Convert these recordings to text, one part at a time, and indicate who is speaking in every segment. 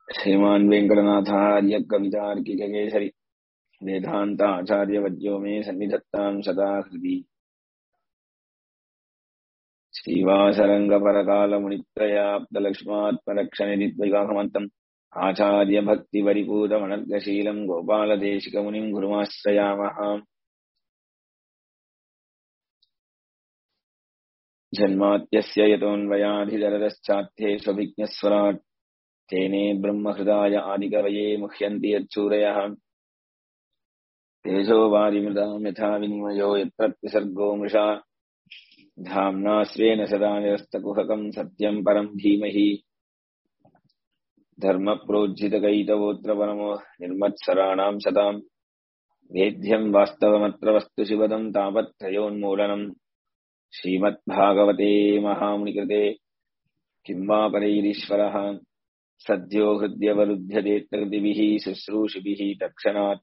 Speaker 1: श्रीमान् वेङ्कटनाथार्य कवितार्किककेसरि वेदान्ताचार्यवद्यो मे सन्निधत्ताम् सदा हृदि श्रीवासरङ्गपरकालमुनित्रयाप्तलक्ष्मात्मरक्षनिधिद्वैवाहमन्तम् आचार्यभक्तिवरिपूतमनर्गशीलम् गोपालदेशिकमुनिम् गुरुमाश्रयामः जन्मात्यस्य यतोऽन्वयाधिदरदश्चात्ये स्वभिज्ञस्वराट् तेने ब्रह्महृदाय आदिकवये मुह्यन्ति यच्छूरयः तेजो वारिमृदाम् यथा विनिमयो यत्र त्रिसर्गो मृषा धाम्ना स्वेन सदा निरस्तकुहकम् सत्यम् परम् धीमहि धर्मप्रोज्झितकैतवोऽत्र परमो निर्मत्सराणाम् सताम् वेद्यम् वास्तवमत्र वस्तु शिवदम् तावत्त्रयोन्मूलनम् श्रीमद्भागवते महामुनिकृते किं वा परैरीश्वरः सद्यो हृद्यवरुध्यदेत्रकृतिभिः शुश्रूषिभिः तत्क्षणात्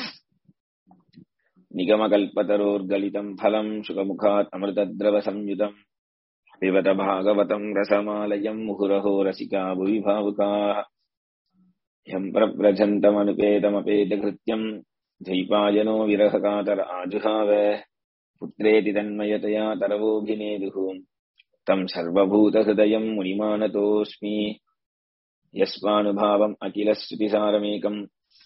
Speaker 1: निगमकल्पतरोर्गलितम् फलम् शुकमुखात् अमृतद्रवसंयुतम् पिबत भागवतम् रसमालयम् मुहुरहो रसिका भुवि भावुकाः ह्यम् प्रव्रजन्तमनुपेतमपेतकृत्यम् द्वैपायनो विरहकातर आजुहाव पुत्रेति तन्मयतया तरवोऽभिनेदुः तम् सर्वभूतहृदयम् मुनिमानतोऽस्मि यस्मानुभावम् अखिलश्रुतिसारमेकम्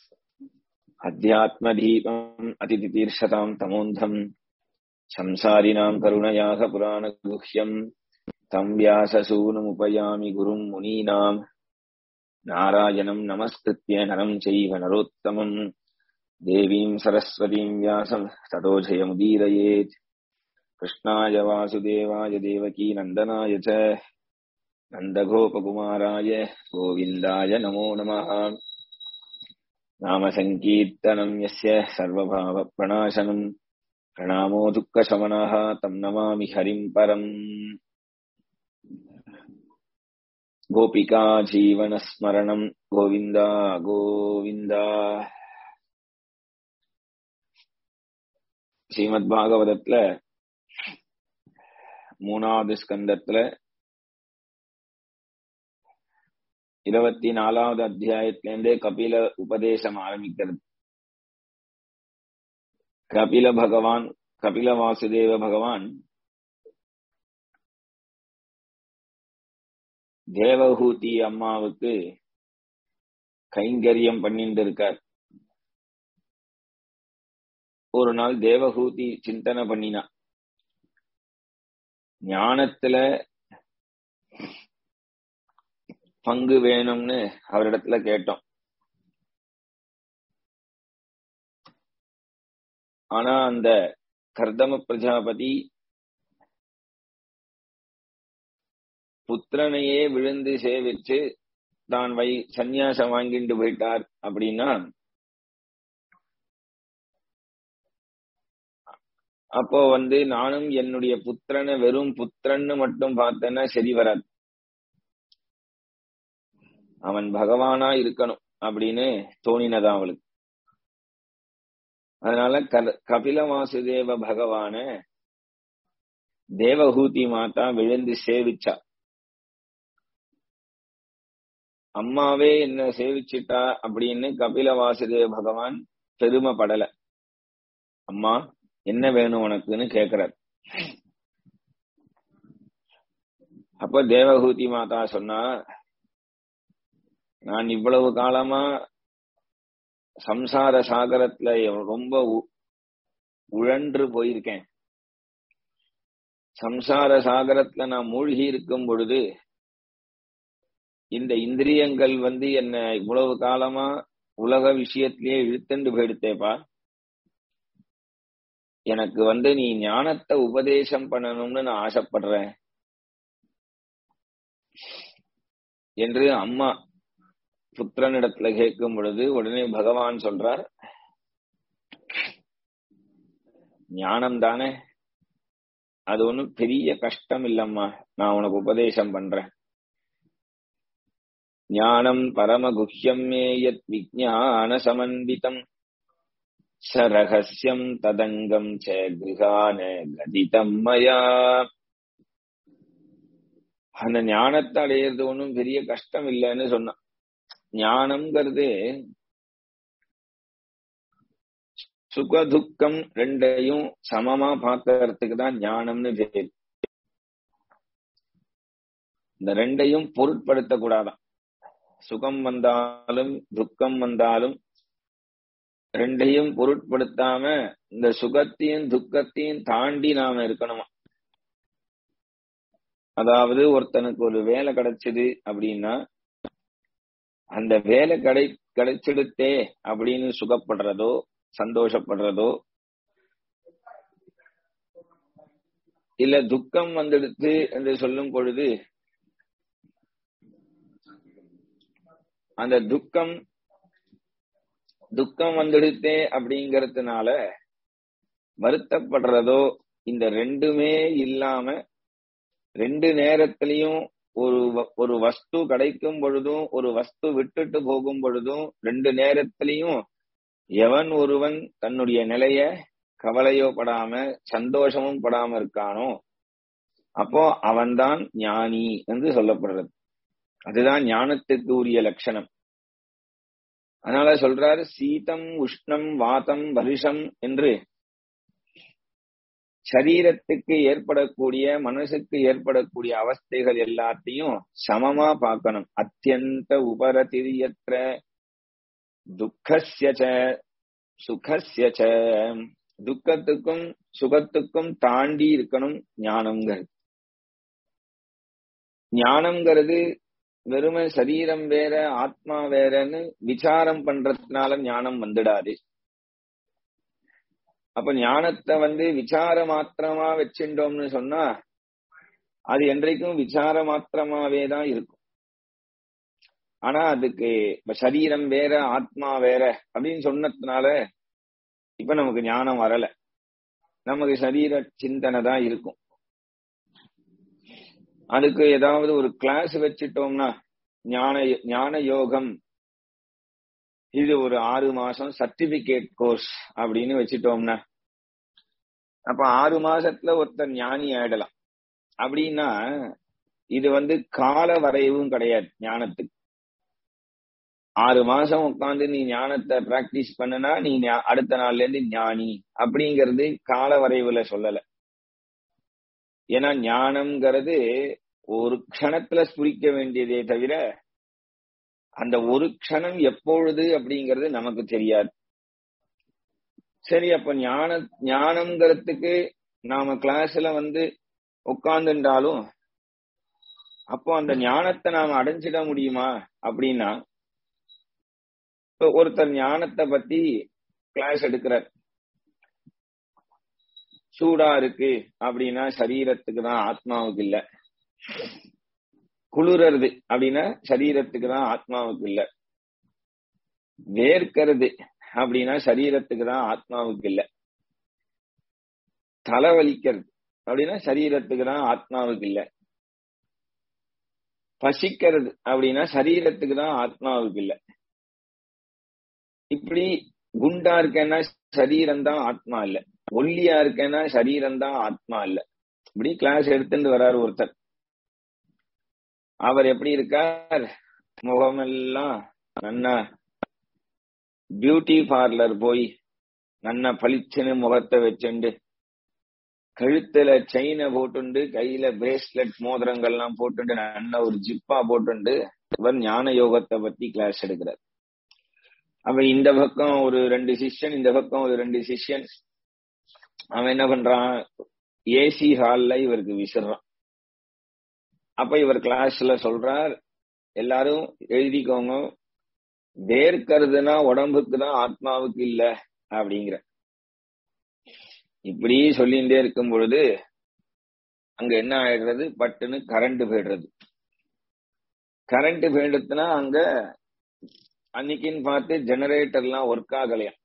Speaker 1: अध्यात्मदीपम् अतिथितीर्षताम् तमोन्धम् संसारिणाम् करुणयाः पुराणगुह्यम् तम् व्याससूनुमुपयामि गुरुम् मुनीनाम् नारायणम् नमस्कृत्य नरम् चैव नरोत्तमम् देवीम् सरस्वतीम् व्यासम् ततो जयमुदीरयेत् कृष्णाय वासुदेवाय देवकी नन्दनाय च नन्दगोपकुमाराय गोविन्दाय नमो नमः नामसङ्कीर्तनम् यस्य सर्वभावप्रणाशनम् प्रणामो दुःखशमनः तम् नमामि हरिम् परम् गोपिका जीवनस्मरणम् गोविन्द गोविन्द ஸ்ரீமத் பாகவதத்துல மூணாவது ஸ்கந்தத்துல இருபத்தி நாலாவது அத்தியாயத்திலிருந்தே கபில உபதேசம் ஆரம்பிக்கிறது கபில பகவான் கபில வாசுதேவ பகவான் தேவஹூதி அம்மாவுக்கு கைங்கரியம் பண்ணிட்டு இருக்கார் ஒரு நாள் தேவஹூதி சிந்தனை பண்ணினா ஞானத்துல பங்கு வேணும்னு அவரிடத்துல கேட்டோம் ஆனா அந்த கர்தம பிரஜாபதி புத்திரனையே விழுந்து சேவிச்சு தான் வை சந்நியாசம் வாங்கிட்டு போயிட்டார் அப்படின்னா அப்போ வந்து நானும் என்னுடைய புத்திரனை வெறும் புத்திரன்னு மட்டும் பார்த்தேன்னா சரி வராது அவன் பகவானா இருக்கணும் அப்படின்னு தோணினதா அவளுக்கு அதனால கபில வாசுதேவ பகவான தேவஹூதி மாதா விழுந்து சேவிச்சா அம்மாவே என்ன சேவிச்சிட்டா அப்படின்னு கபில வாசுதேவ பகவான் பெருமைப்படல அம்மா என்ன வேணும் உனக்குன்னு கேக்குறார் அப்ப தேவஹூதி மாதா சொன்னா நான் இவ்வளவு காலமா சம்சார சாகரத்துல ரொம்ப உழன்று போயிருக்கேன் சம்சார சாகரத்துல நான் மூழ்கி இருக்கும் பொழுது இந்த இந்திரியங்கள் வந்து என்ன இவ்வளவு காலமா உலக விஷயத்திலேயே இழுத்துண்டு போயிடுத்தேப்பா எனக்கு வந்து நீ ஞானத்தை உபதேசம் பண்ணணும்னு நான் ஆசைப்படுறேன் என்று அம்மா புத்திரனிடத்துல கேட்கும் பொழுது உடனே பகவான் சொல்றார் ஞானம் தானே அது ஒண்ணும் பெரிய கஷ்டம் இல்லம்மா நான் உனக்கு உபதேசம் பண்றேன் ஞானம் பரமகுஹ்யம் மேயத் விஜான சமன்விதம் சரகசியம் ததங்கம் ச கிருகான கதிதம் மயா அந்த ஞானத்தை அடையிறது ஒன்றும் பெரிய கஷ்டம் இல்லைன்னு சொன்னான் ஞானம்ங்கிறது சுக துக்கம் ரெண்டையும் சமமா பார்க்கறதுக்கு தான் ஞானம்னு பேர் இந்த ரெண்டையும் பொருட்படுத்த கூடாதான் சுகம் வந்தாலும் துக்கம் வந்தாலும் ரெண்டையும் பொருட்படுத்தாம இந்த சுகத்தையும் துக்கத்தையும் தாண்டி நாம இருக்கணுமா அதாவது ஒருத்தனுக்கு ஒரு வேலை கிடைச்சது அப்படின்னா அந்த வேலை கிடை கிடைச்சிடுத்தே அப்படின்னு சுகப்படுறதோ சந்தோஷப்படுறதோ இல்ல துக்கம் வந்துடுத்து என்று சொல்லும் பொழுது அந்த துக்கம் துக்கம் வந்துடுத்தே அப்படிங்கறதுனால வருத்தப்படுறதோ இந்த ரெண்டுமே இல்லாம ரெண்டு நேரத்திலையும் ஒரு ஒரு வஸ்து கிடைக்கும் பொழுதும் ஒரு வஸ்து விட்டுட்டு போகும் பொழுதும் ரெண்டு நேரத்திலையும் எவன் ஒருவன் தன்னுடைய நிலைய கவலையோ படாம சந்தோஷமும் படாம இருக்கானோ அப்போ அவன்தான் ஞானி என்று சொல்லப்படுறது அதுதான் ஞானத்துக்கு உரிய லட்சணம் அதனால சொல்றாரு சீதம் உஷ்ணம் வாதம் வருஷம் என்று சரீரத்துக்கு ஏற்படக்கூடிய மனசுக்கு ஏற்படக்கூடிய அவஸ்தைகள் எல்லாத்தையும் சமமா பார்க்கணும் அத்தியந்த உபரதிரியற்ற துக்கஸ்ய சுகஸ்ய துக்கத்துக்கும் சுகத்துக்கும் தாண்டி இருக்கணும் ஞானம்ங்கிறது ஞானம்ங்கிறது வெறுமை சரீரம் வேற ஆத்மா வேறன்னு விசாரம் பண்றதுனால ஞானம் வந்துடாது அப்ப ஞானத்தை வந்து விசார மாத்திரமா வச்சுட்டோம்னு சொன்னா அது என்றைக்கும் விசார மாத்திரமாவே தான் இருக்கும் ஆனா அதுக்கு இப்ப சரீரம் வேற ஆத்மா வேற அப்படின்னு சொன்னதுனால இப்ப நமக்கு ஞானம் வரல நமக்கு சரீர சிந்தனை தான் இருக்கும் அதுக்கு ஏதாவது ஒரு கிளாஸ் வச்சுட்டோம்னா ஞான ஞான யோகம் இது ஒரு ஆறு மாசம் சர்டிபிகேட் கோர்ஸ் அப்படின்னு வச்சுட்டோம்னா அப்ப ஆறு மாசத்துல ஒருத்தர் ஞானி ஆயிடலாம் அப்படின்னா இது வந்து கால வரைவும் கிடையாது ஞானத்துக்கு ஆறு மாசம் உட்காந்து நீ ஞானத்தை பிராக்டிஸ் பண்ணுனா நீ அடுத்த நாள்ல இருந்து ஞானி அப்படிங்கறது கால வரைவுல சொல்லல ஏன்னா ஞானம்ங்கிறது ஒரு க்ஷணத்துல ஸ்புரிக்க வேண்டியதே தவிர அந்த ஒரு க்ஷணம் எப்பொழுது அப்படிங்கிறது நமக்கு தெரியாது சரி அப்ப ஞான ஞானம்ங்கிறதுக்கு நாம கிளாஸ்ல வந்து உட்கார்ந்துட்டாலும் அப்போ அந்த ஞானத்தை நாம அடைஞ்சிட முடியுமா அப்படின்னா ஒருத்தர் ஞானத்தை பத்தி கிளாஸ் எடுக்கிறார் சூடா இருக்கு அப்படின்னா சரீரத்துக்கு தான் ஆத்மாவுக்கு இல்ல குளிரறது அப்படின்னா சரீரத்துக்கு தான் ஆத்மாவுக்கு இல்ல வேர்க்கிறது அப்படின்னா சரீரத்துக்கு தான் ஆத்மாவுக்கு இல்ல தலைவலிக்கிறது அப்படின்னா சரீரத்துக்கு தான் ஆத்மாவுக்கு இல்ல பசிக்கிறது அப்படின்னா சரீரத்துக்கு தான் ஆத்மாவுக்கு இல்ல இப்படி குண்டா இருக்கேன்னா சரீரம் தான் ஆத்மா இல்ல ஒல்லியா இருக்கேன்னா சரீரம் தான் ஆத்மா இல்ல இப்படி கிளாஸ் எடுத்துட்டு வர்றாரு ஒருத்தர் அவர் எப்படி இருக்கார் முகமெல்லாம் நன்னா பியூட்டி பார்லர் போய் நன்னா பளிச்சுன்னு முகத்தை வச்சுண்டு கழுத்துல செயினை போட்டுண்டு கையில பிரேஸ்லெட் மோதிரங்கள்லாம் போட்டுண்டு நல்ல ஒரு ஜிப்பா போட்டுண்டு இவர் ஞான யோகத்தை பத்தி கிளாஸ் எடுக்கிறார் அவன் இந்த பக்கம் ஒரு ரெண்டு சிஷ்யன் இந்த பக்கம் ஒரு ரெண்டு சிஷ்யன் அவன் என்ன பண்றான் ஏசி ஹால்ல இவருக்கு விசிறான் அப்ப இவர் கிளாஸ்ல சொல்றார் எல்லாரும் எழுதிக்கோங்க வேர்க்கிறதுனா உடம்புக்கு தான் ஆத்மாவுக்கு இல்ல அப்படிங்கிற இப்படி சொல்லிகிட்டே இருக்கும் பொழுது அங்க என்ன ஆயிடுறது பட்டுன்னு கரண்ட் போயிடுறது கரண்ட் போயிடுச்சுன்னா அங்க அன்னைக்குன்னு பார்த்து ஜெனரேட்டர்லாம் ஒர்க் ஆகலையா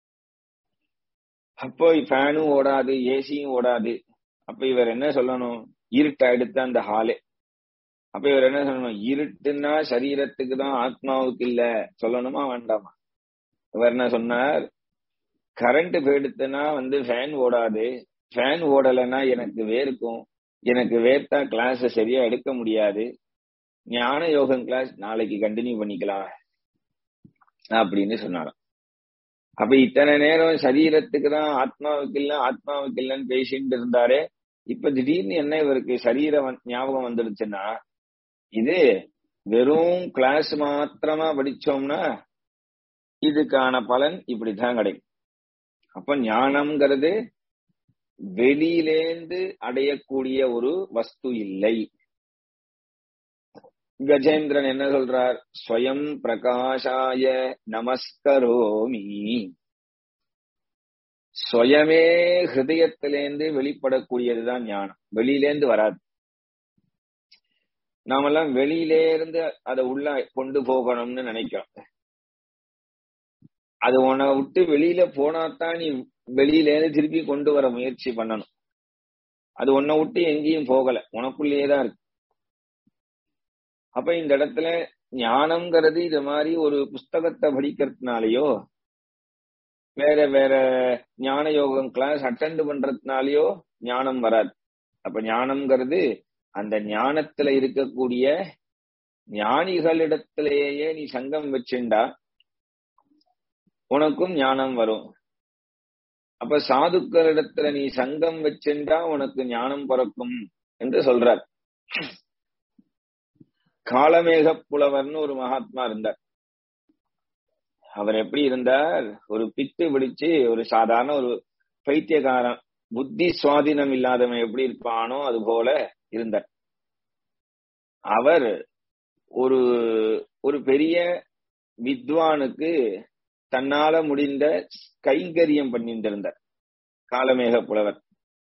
Speaker 1: அப்போ ஃபேனும் ஓடாது ஏசியும் ஓடாது அப்ப இவர் என்ன சொல்லணும் இருட்டாயிடுத்து அந்த ஹாலே அப்ப இவர் என்ன சொல்லணும் இருட்டுன்னா சரீரத்துக்கு தான் ஆத்மாவுக்கு இல்ல சொல்லணுமா வேண்டாமா இவர் என்ன சொன்னார் கரண்ட் போயிடுத்துனா வந்து ஃபேன் ஓடாது ஃபேன் ஓடலைன்னா எனக்கு வேர்க்கும் எனக்கு வேர்த்தா கிளாஸ் சரியா எடுக்க முடியாது ஞான யோகம் கிளாஸ் நாளைக்கு கண்டினியூ பண்ணிக்கலாம் அப்படின்னு சொன்னாராம் அப்ப இத்தனை நேரம் சரீரத்துக்கு தான் ஆத்மாவுக்கு இல்ல ஆத்மாவுக்கு இல்லன்னு பேசிட்டு இருந்தாரே இப்ப திடீர்னு என்ன இவருக்கு சரீர ஞாபகம் வந்துடுச்சுன்னா இது வெறும் கிளாஸ் மாத்திரமா படிச்சோம்னா இதுக்கான பலன் இப்படித்தான் கிடைக்கும் அப்ப ஞானம்ங்கிறது வெளியிலேந்து அடையக்கூடிய ஒரு வஸ்து இல்லை கஜேந்திரன் என்ன சொல்றார் ஸ்வயம் பிரகாஷாய நமஸ்கரோமி ஸ்வயமே ஹிருதயத்திலேந்து வெளிப்படக்கூடியதுதான் ஞானம் வெளியிலேந்து வராது நாமெல்லாம் வெளியிலே இருந்து அதை உள்ள கொண்டு போகணும்னு நினைக்கிறோம் அது உன்னை விட்டு வெளியில போனாதான் நீ வெளியில இருந்து திருப்பி கொண்டு வர முயற்சி பண்ணணும் அது உன்னை விட்டு எங்கேயும் போகல உனக்குள்ளேயே தான் இருக்கு அப்ப இந்த இடத்துல ஞானம்ங்கிறது இது மாதிரி ஒரு புஸ்தகத்தை படிக்கிறதுனாலயோ வேற வேற ஞான யோகம் கிளாஸ் அட்டென்ட் பண்றதுனாலயோ ஞானம் வராது அப்ப ஞானம்ங்கிறது அந்த ஞானத்துல இருக்கக்கூடிய ஞானிகளிடத்திலேயே நீ சங்கம் வச்சுண்டா உனக்கும் ஞானம் வரும் அப்ப சாதுக்களிடத்துல நீ சங்கம் வச்சுண்டா உனக்கு ஞானம் பிறக்கும் என்று சொல்றார் காலமேக புலவர்னு ஒரு மகாத்மா இருந்தார் அவர் எப்படி இருந்தார் ஒரு பித்து பிடிச்சு ஒரு சாதாரண ஒரு பைத்தியகாரன் புத்தி சுவாதீனம் இல்லாதவன் எப்படி இருப்பானோ அது போல இருந்தார் அவர் ஒரு ஒரு பெரிய வித்வானுக்கு தன்னால முடிந்த கைங்கரியம் பண்ணிட்டு இருந்தார் காலமேக புலவர்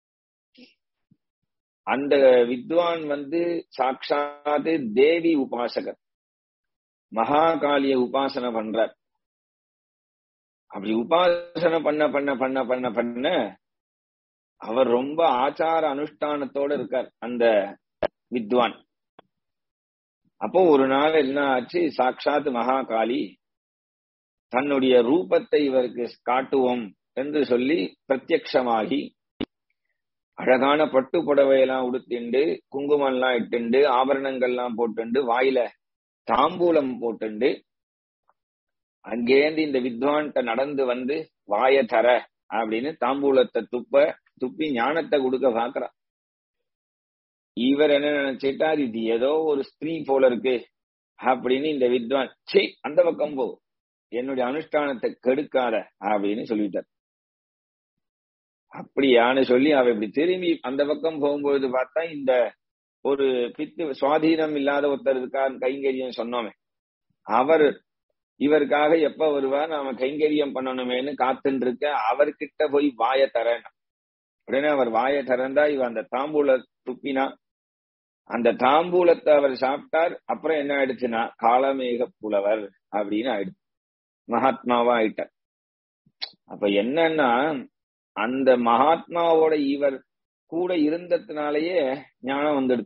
Speaker 1: அந்த வித்வான் வந்து சாட்சாத்து தேவி உபாசகர் மகாகாலிய உபாசனை பண்றார் அப்படி உபாசனை பண்ண பண்ண பண்ண பண்ண பண்ண அவர் ரொம்ப ஆச்சார அனுஷ்டானத்தோட இருக்கார் அந்த வித்வான் அப்போ ஒரு நாள் என்ன ஆச்சு சாட்சாத் மகாகாளி தன்னுடைய ரூபத்தை இவருக்கு காட்டுவோம் என்று சொல்லி பிரத்யக்ஷமாகி அழகான பட்டு புடவையெல்லாம் உடுத்திண்டு குங்குமம் எல்லாம் இட்டுண்டு ஆபரணங்கள்லாம் போட்டுண்டு வாயில தாம்பூலம் போட்டுண்டு அங்கேந்து இந்த வித்வான்கிட்ட நடந்து வந்து வாய தர அப்படின்னு தாம்பூலத்தை துப்ப துப்பி ஞானத்தை கொடுக்க பாக்குறா இவர் என்ன நினைச்சிட்டார் இது ஏதோ ஒரு ஸ்திரீ போல இருக்கு அப்படின்னு இந்த வித்வான் சே அந்த பக்கம் போ என்னுடைய அனுஷ்டானத்தை கெடுக்காத அப்படின்னு சொல்லிட்டார் அப்படியான்னு சொல்லி அவ இப்படி திரும்பி அந்த பக்கம் போகும்போது பார்த்தா இந்த ஒரு பித்து சுவாதீனம் இல்லாத ஒருத்தர் இருக்கார் கைங்கரியம் சொன்னோமே அவர் இவருக்காக எப்ப வருவார் நாம கைங்கரியம் பண்ணணுமேனு காத்துட்டு இருக்க அவர்கிட்ட போய் வாய தரேன் உடனே அவர் வாய திறந்தா இவ அந்த தாம்பூல துப்பினா அந்த தாம்பூலத்தை அவர் சாப்பிட்டார் அப்புறம் என்ன ஆயிடுச்சுன்னா காலமேக புலவர் அப்படின்னு ஆயிடுச்சு மகாத்மாவா ஆயிட்டார் அப்ப என்னன்னா அந்த மகாத்மாவோட இவர் கூட இருந்ததுனாலயே ஞானம் வந்துடுது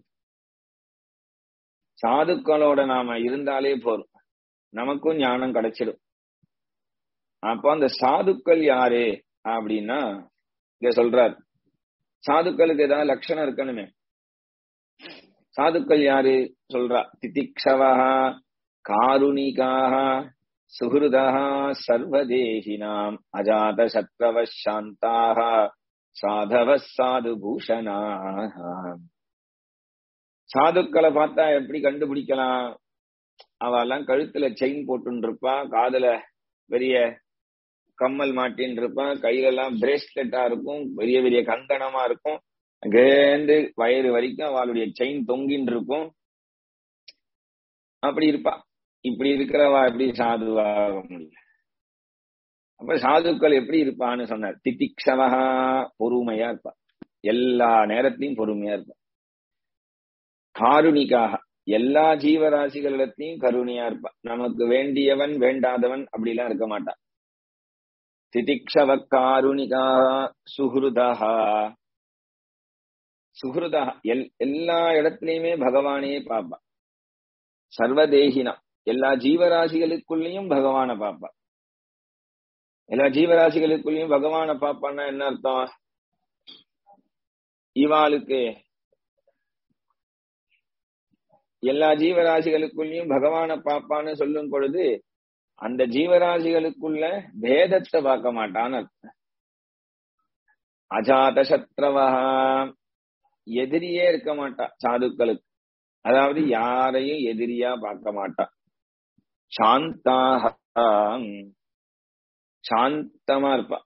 Speaker 1: சாதுக்களோட நாம இருந்தாலே போதும் நமக்கும் ஞானம் கிடைச்சிடும் அப்ப அந்த சாதுக்கள் யாரு அப்படின்னா இங்க சொல்றார் சாதுக்களுக்கு ஏதாவது லட்சணம் இருக்கணுமே சாதுக்கள் யாரு சொல்றா திதிக்ஷவா காருணிகாக சுஹிருதா சர்வதேகினாம் அஜாத சத்ரவ சாந்தாக சாதவ சாது பூஷணாக சாதுக்களை பார்த்தா எப்படி கண்டுபிடிக்கலாம் அவெல்லாம் கழுத்துல செயின் போட்டுன்னு இருப்பா காதுல பெரிய கம்மல் மாட்டின்னு இருப்பான் கையில எல்லாம் பிரேஸ்லெட்டா இருக்கும் பெரிய பெரிய கங்கணமா இருக்கும் அங்கேந்து வயிறு வரைக்கும் அவளுடைய செயின் தொங்கின்னு இருக்கும் அப்படி இருப்பா இப்படி இருக்கிறவா எப்படி சாதுவாக முடியும் அப்ப சாதுக்கள் எப்படி இருப்பான்னு சொன்னார் திதிக்ஷவகா பொறுமையா இருப்பா எல்லா நேரத்தையும் பொறுமையா இருப்பா காருணிக்காக எல்லா ஜீவராசிகளிடத்தையும் கருணையா இருப்பா நமக்கு வேண்டியவன் வேண்டாதவன் அப்படிலாம் இருக்க மாட்டான் திதிக்ஷவ காருணிகா சுஹ்ருதா சுஹ்ருதா எல் எல்லா இடத்துலயுமே பகவானே பாப்பா சர்வதேகினா எல்லா ஜீவராசிகளுக்குள்ளயும் பகவான பாப்பா எல்லா ஜீவராசிகளுக்குள்ளயும் பகவான பாப்பான்னா என்ன அர்த்தம் இவாளுக்கு எல்லா ஜீவராசிகளுக்குள்ளயும் பகவான பாப்பான்னு சொல்லும் பொழுது அந்த ஜீவராசிகளுக்குள்ள பேதத்தை பார்க்க மாட்டான்னு அர்த்தம் அஜாத சத்ரவா எதிரியே இருக்க மாட்டா சாதுக்களுக்கு அதாவது யாரையும் எதிரியா பார்க்க மாட்டா சாந்தாக சாந்தமா இருப்பா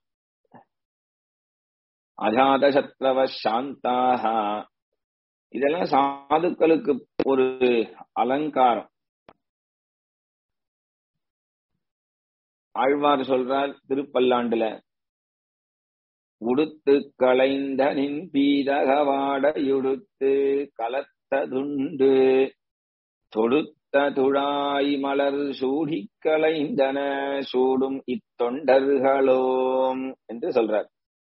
Speaker 1: அஜாத சத்ரவ சாந்தாக இதெல்லாம் சாதுக்களுக்கு ஒரு அலங்காரம் ஆழ்வார் சொல்றார் திருப்பல்லாண்டுல உடுத்து களைந்த நின் பீதகவாடையுடுத்து கலத்ததுண்டு தொடுத்த துழாய் மலர் சூடி களைந்தன சூடும் இத்தொண்டர்களோம் என்று சொல்றார்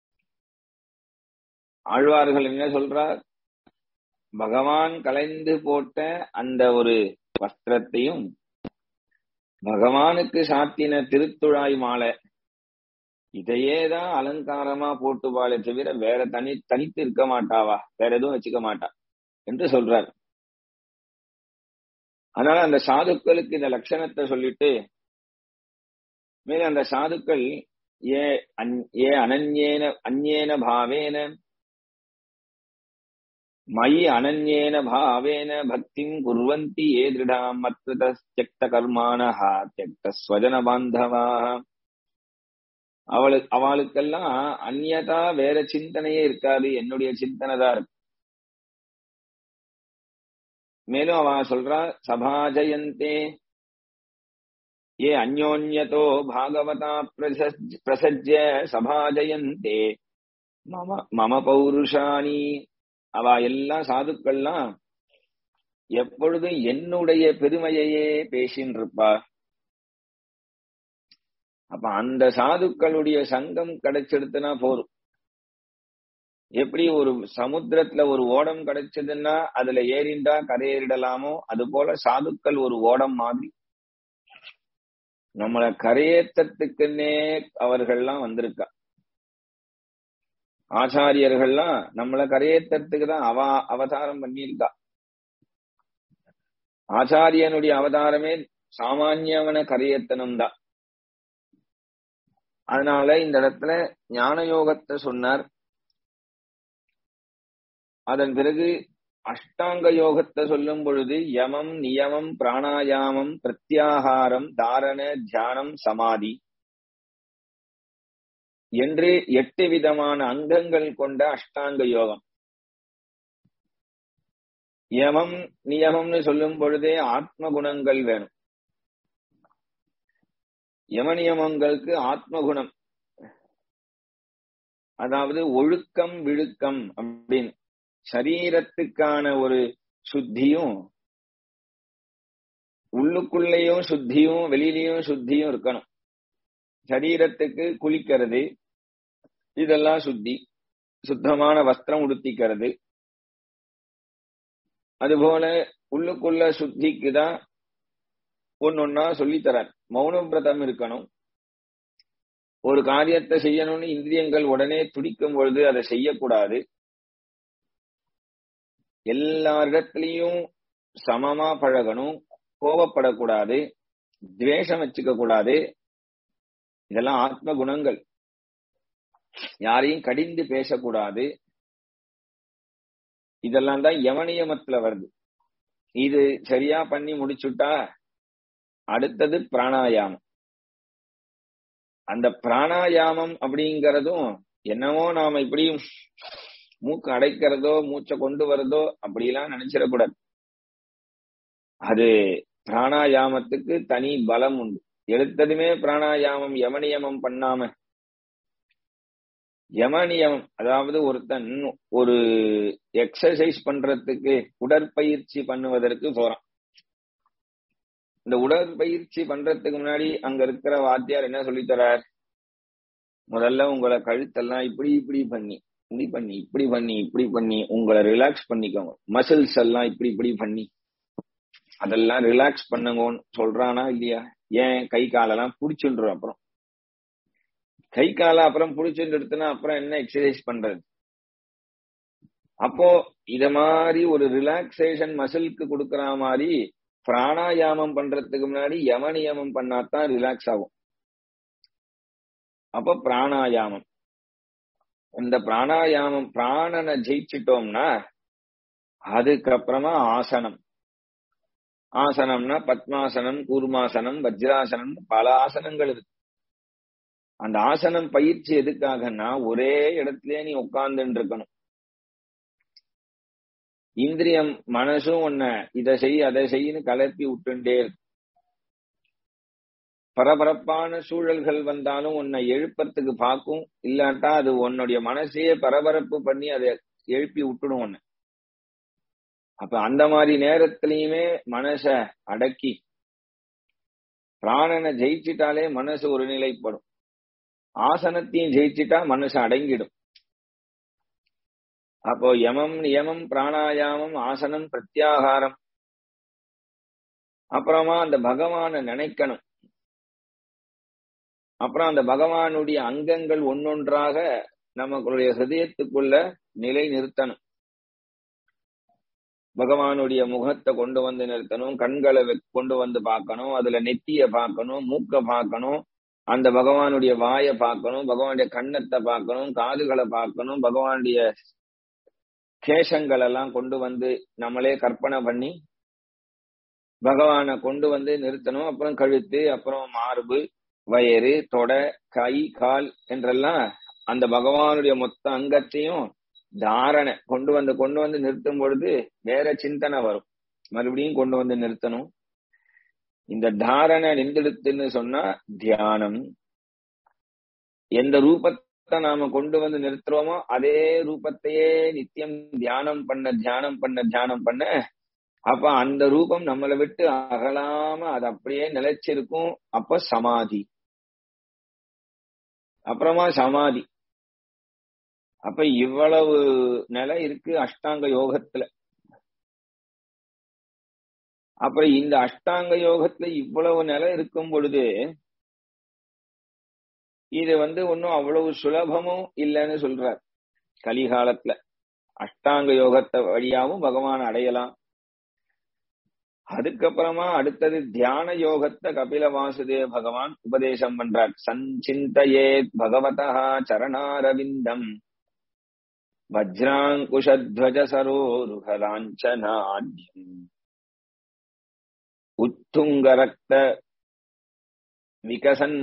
Speaker 1: ஆழ்வார்கள் என்ன சொல்றார் பகவான் கலைந்து போட்ட அந்த ஒரு வஸ்திரத்தையும் பகவானுக்கு சாத்தின திருத்துழாய் மாலை இதையே தான் அலங்காரமா போட்டுவாளே தவிர வேற தனி தனித்து இருக்க மாட்டாவா வேற எதுவும் வச்சுக்க மாட்டா என்று சொல்றார் அதனால அந்த சாதுக்களுக்கு இந்த லட்சணத்தை சொல்லிட்டு மேல அந்த சாதுக்கள் ஏ ஏ அனன்யேன அந்நேன பாவேன மயி அனன்யேன பாவேன பக்திம் குர்வந்தி ஏ திருடாம் மத்ருத தியக்த கர்மானஹ தியக்த ஸ்வஜன பாந்தவா அவளுக்கு அவளுக்கெல்லாம் அந்நியதா வேற சிந்தனையே இருக்காது என்னுடைய சிந்தனை தான் இருக்கு மேலும் அவ சொல்றா சபாஜயந்தே ஏ அந்யோன்யதோ பாகவதா பிரசஜ்ய சபாஜயந்தே மம மம பௌருஷாணி அவ எல்லாம் சாதுக்கள்லாம் எப்பொழுதும் என்னுடைய பெருமையையே பேசின்னு இருப்பா அப்ப அந்த சாதுக்களுடைய சங்கம் கிடைச்செடுத்துனா போரும் எப்படி ஒரு சமுத்திரத்துல ஒரு ஓடம் கிடைச்சதுன்னா அதுல ஏறிண்டா கரையேறிடலாமோ அது போல சாதுக்கள் ஒரு ஓடம் மாதிரி நம்மள கரையேற்றத்துக்குன்னே அவர்கள்லாம் வந்திருக்கா ஆச்சாரியர்கள்லாம் நம்மள கரையேற்றத்துக்கு தான் அவ அவதாரம் பண்ணியிருக்கா ஆச்சாரியனுடைய அவதாரமே சாமானியவன கரையேத்தனம் தான் அதனால இந்த இடத்துல ஞான யோகத்தை சொன்னார் அதன் பிறகு அஷ்டாங்க யோகத்தை சொல்லும் பொழுது யமம் நியமம் பிராணாயாமம் பிரத்யாகாரம் தாரண தியானம் சமாதி என்று எட்டு விதமான அங்கங்கள் கொண்ட அஷ்டாங்க யோகம் யமம் நியமம்னு சொல்லும் பொழுதே ஆத்ம குணங்கள் வேணும் யம நியமங்களுக்கு ஆத்ம குணம் அதாவது ஒழுக்கம் விழுக்கம் அப்படின்னு சரீரத்துக்கான ஒரு சுத்தியும் உள்ளுக்குள்ளேயும் சுத்தியும் வெளியிலயும் சுத்தியும் இருக்கணும் சரீரத்துக்கு குளிக்கிறது இதெல்லாம் சுத்தி சுத்தமான வஸ்திரம் உடுத்திக்கிறது அதுபோல உள்ளுக்குள்ள சுத்திக்கு தான் ஒன்னொன்னா சொல்லித்தரார் மௌன விரதம் இருக்கணும் ஒரு காரியத்தை செய்யணும்னு இந்திரியங்கள் உடனே துடிக்கும் பொழுது அதை செய்யக்கூடாது எல்லாரிடத்திலையும் சமமா பழகணும் கோபப்படக்கூடாது துவேஷம் வச்சுக்க கூடாது இதெல்லாம் ஆத்ம குணங்கள் யாரையும் கடிந்து பேசக்கூடாது இதெல்லாம் தான் யமனியமத்துல வருது இது சரியா பண்ணி முடிச்சுட்டா அடுத்தது பிராணாயாமம் அந்த பிராணாயாமம் அப்படிங்கறதும் என்னவோ நாம இப்படியும் மூக்கு அடைக்கிறதோ மூச்சை கொண்டு வரதோ அப்படிலாம் நினைச்சிடக்கூடாது அது பிராணாயாமத்துக்கு தனி பலம் உண்டு எடுத்ததுமே பிராணாயாமம் யமனியமம் பண்ணாம யமனியமம் அதாவது ஒருத்தன் ஒரு எக்ஸசைஸ் பண்றதுக்கு உடற்பயிற்சி பண்ணுவதற்கு போறான் இந்த உடற்பயிற்சி பண்றதுக்கு முன்னாடி அங்க இருக்கிற வாத்தியார் என்ன சொல்லித்தரார் முதல்ல உங்களை கழுத்தெல்லாம் இப்படி இப்படி பண்ணி இப்படி பண்ணி இப்படி பண்ணி இப்படி பண்ணி உங்களை ரிலாக்ஸ் பண்ணிக்கோங்க மசில்ஸ் எல்லாம் இப்படி இப்படி பண்ணி அதெல்லாம் ரிலாக்ஸ் பண்ணுங்கன்னு சொல்றானா இல்லையா ஏன் கை காலெல்லாம் புடிச்சுன்றோம் அப்புறம் கை கால அப்புறம் புடிச்சுட்டு எடுத்துனா அப்புறம் என்ன எக்ஸசைஸ் பண்றது அப்போ இத மாதிரி ஒரு ரிலாக்ஸேஷன் மசிலுக்கு கொடுக்கற மாதிரி பிராணாயாமம் பண்றதுக்கு முன்னாடி யம நியமம் பண்ணாதான் ரிலாக்ஸ் ஆகும் அப்ப பிராணாயாமம் இந்த பிராணாயாமம் பிராணனை ஜெயிச்சிட்டோம்னா அதுக்கப்புறமா ஆசனம் ஆசனம்னா பத்மாசனம் கூர்மாசனம் வஜ்ராசனம் பல ஆசனங்கள் இருக்கு அந்த ஆசனம் பயிற்சி எதுக்காகன்னா ஒரே இடத்துலயே நீ உட்கார்ந்துட்டு இருக்கணும் இந்திரியம் மனசும் உன்ன இதை செய் அதை செய்யு கலப்பி விட்டுண்டே இருக்கு பரபரப்பான சூழல்கள் வந்தாலும் உன்னை எழுப்பறதுக்கு பார்க்கும் இல்லாட்டா அது உன்னுடைய மனசையே பரபரப்பு பண்ணி அதை எழுப்பி விட்டுடும் உன்னை அப்ப அந்த மாதிரி நேரத்திலயுமே மனச அடக்கி பிராணனை ஜெயிச்சிட்டாலே மனசு ஒரு நிலைப்படும் ஆசனத்தையும் ஜெயிச்சிட்டா மனசு அடங்கிடும் அப்போ யமம் நியமம் பிராணாயாமம் ஆசனம் பிரத்யாகாரம் அப்புறமா அந்த பகவானை நினைக்கணும் அப்புறம் அந்த பகவானுடைய அங்கங்கள் ஒன்னொன்றாக நமக்குடைய ஹிருதயத்துக்குள்ள நிலை நிறுத்தணும் பகவானுடைய முகத்தை கொண்டு வந்து நிறுத்தணும் கண்களை கொண்டு வந்து பார்க்கணும் அதுல நெத்திய பார்க்கணும் மூக்க பார்க்கணும் அந்த பகவானுடைய வாயை பார்க்கணும் பகவானுடைய கண்ணத்தை பார்க்கணும் காதுகளை பார்க்கணும் பகவானுடைய கேசங்கள் எல்லாம் கொண்டு வந்து நம்மளே கற்பனை பண்ணி பகவானை கொண்டு வந்து நிறுத்தணும் அப்புறம் கழுத்து அப்புறம் மார்பு வயறு தொடை கை கால் என்றெல்லாம் அந்த பகவானுடைய மொத்த அங்கத்தையும் தாரணை கொண்டு வந்து கொண்டு வந்து நிறுத்தும் பொழுது வேற சிந்தனை வரும் மறுபடியும் கொண்டு வந்து நிறுத்தணும் இந்த தாரணை நின்றெடுத்துன்னு சொன்னா தியானம் எந்த ரூபத்தை நாம கொண்டு வந்து நிறுத்துறோமோ அதே ரூபத்தையே நித்தியம் தியானம் பண்ண தியானம் பண்ண தியானம் பண்ண அப்ப அந்த ரூபம் நம்மளை விட்டு அகலாம அது அப்படியே நிலைச்சிருக்கும் அப்ப சமாதி அப்புறமா சமாதி அப்ப இவ்வளவு நிலை இருக்கு அஷ்டாங்க யோகத்துல அப்புறம் இந்த அஷ்டாங்க யோகத்துல இவ்வளவு நிலை இருக்கும் பொழுது இது வந்து ஒன்னும் அவ்வளவு சுலபமும் இல்லைன்னு சொல்றார் கலிகாலத்துல அஷ்டாங்க யோகத்தை வழியாவும் பகவான் அடையலாம் அதுக்கப்புறமா அடுத்தது தியான யோகத்தை கபில வாசுதேவ பகவான் உபதேசம் பண்றார் சஞ்சிந்தையே பகவதா சரணாரவிந்தம் வஜ்ராங்குஷத்வஜ சரோருகலாஞ்சனாட்யம் உத்துங்க ரக்த விகசன்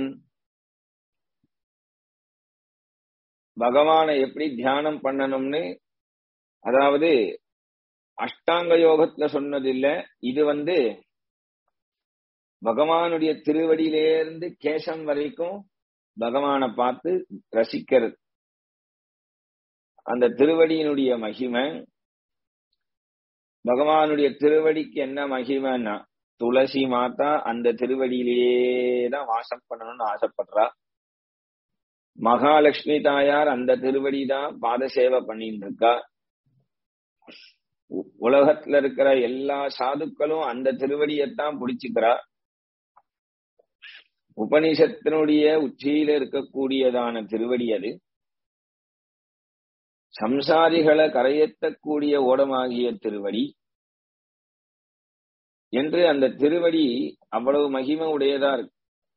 Speaker 1: பகவானை எப்படி தியானம் பண்ணணும்னு அதாவது அஷ்டாங்க யோகத்துல சொன்னது இல்ல இது வந்து பகவானுடைய திருவடியிலேருந்து கேசம் வரைக்கும் பகவானை பார்த்து ரசிக்கிறது அந்த திருவடியினுடைய மகிமை பகவானுடைய திருவடிக்கு என்ன மகிமைன்னா துளசி மாதா அந்த திருவடியிலேயே தான் வாசம் பண்ணணும்னு ஆசைப்படுறா மகாலட்சுமி தாயார் அந்த திருவடி தான் பாத சேவை பண்ணிட்டு இருக்கா உலகத்துல இருக்கிற எல்லா சாதுக்களும் அந்த திருவடியைத்தான் பிடிச்சுக்கிறா உபனிஷத்தினுடைய உச்சியில இருக்கக்கூடியதான திருவடி அது சம்சாரிகளை கரையேற்றக்கூடிய ஓடமாகிய திருவடி என்று அந்த திருவடி அவ்வளவு மகிமை உடையதா இருக்கு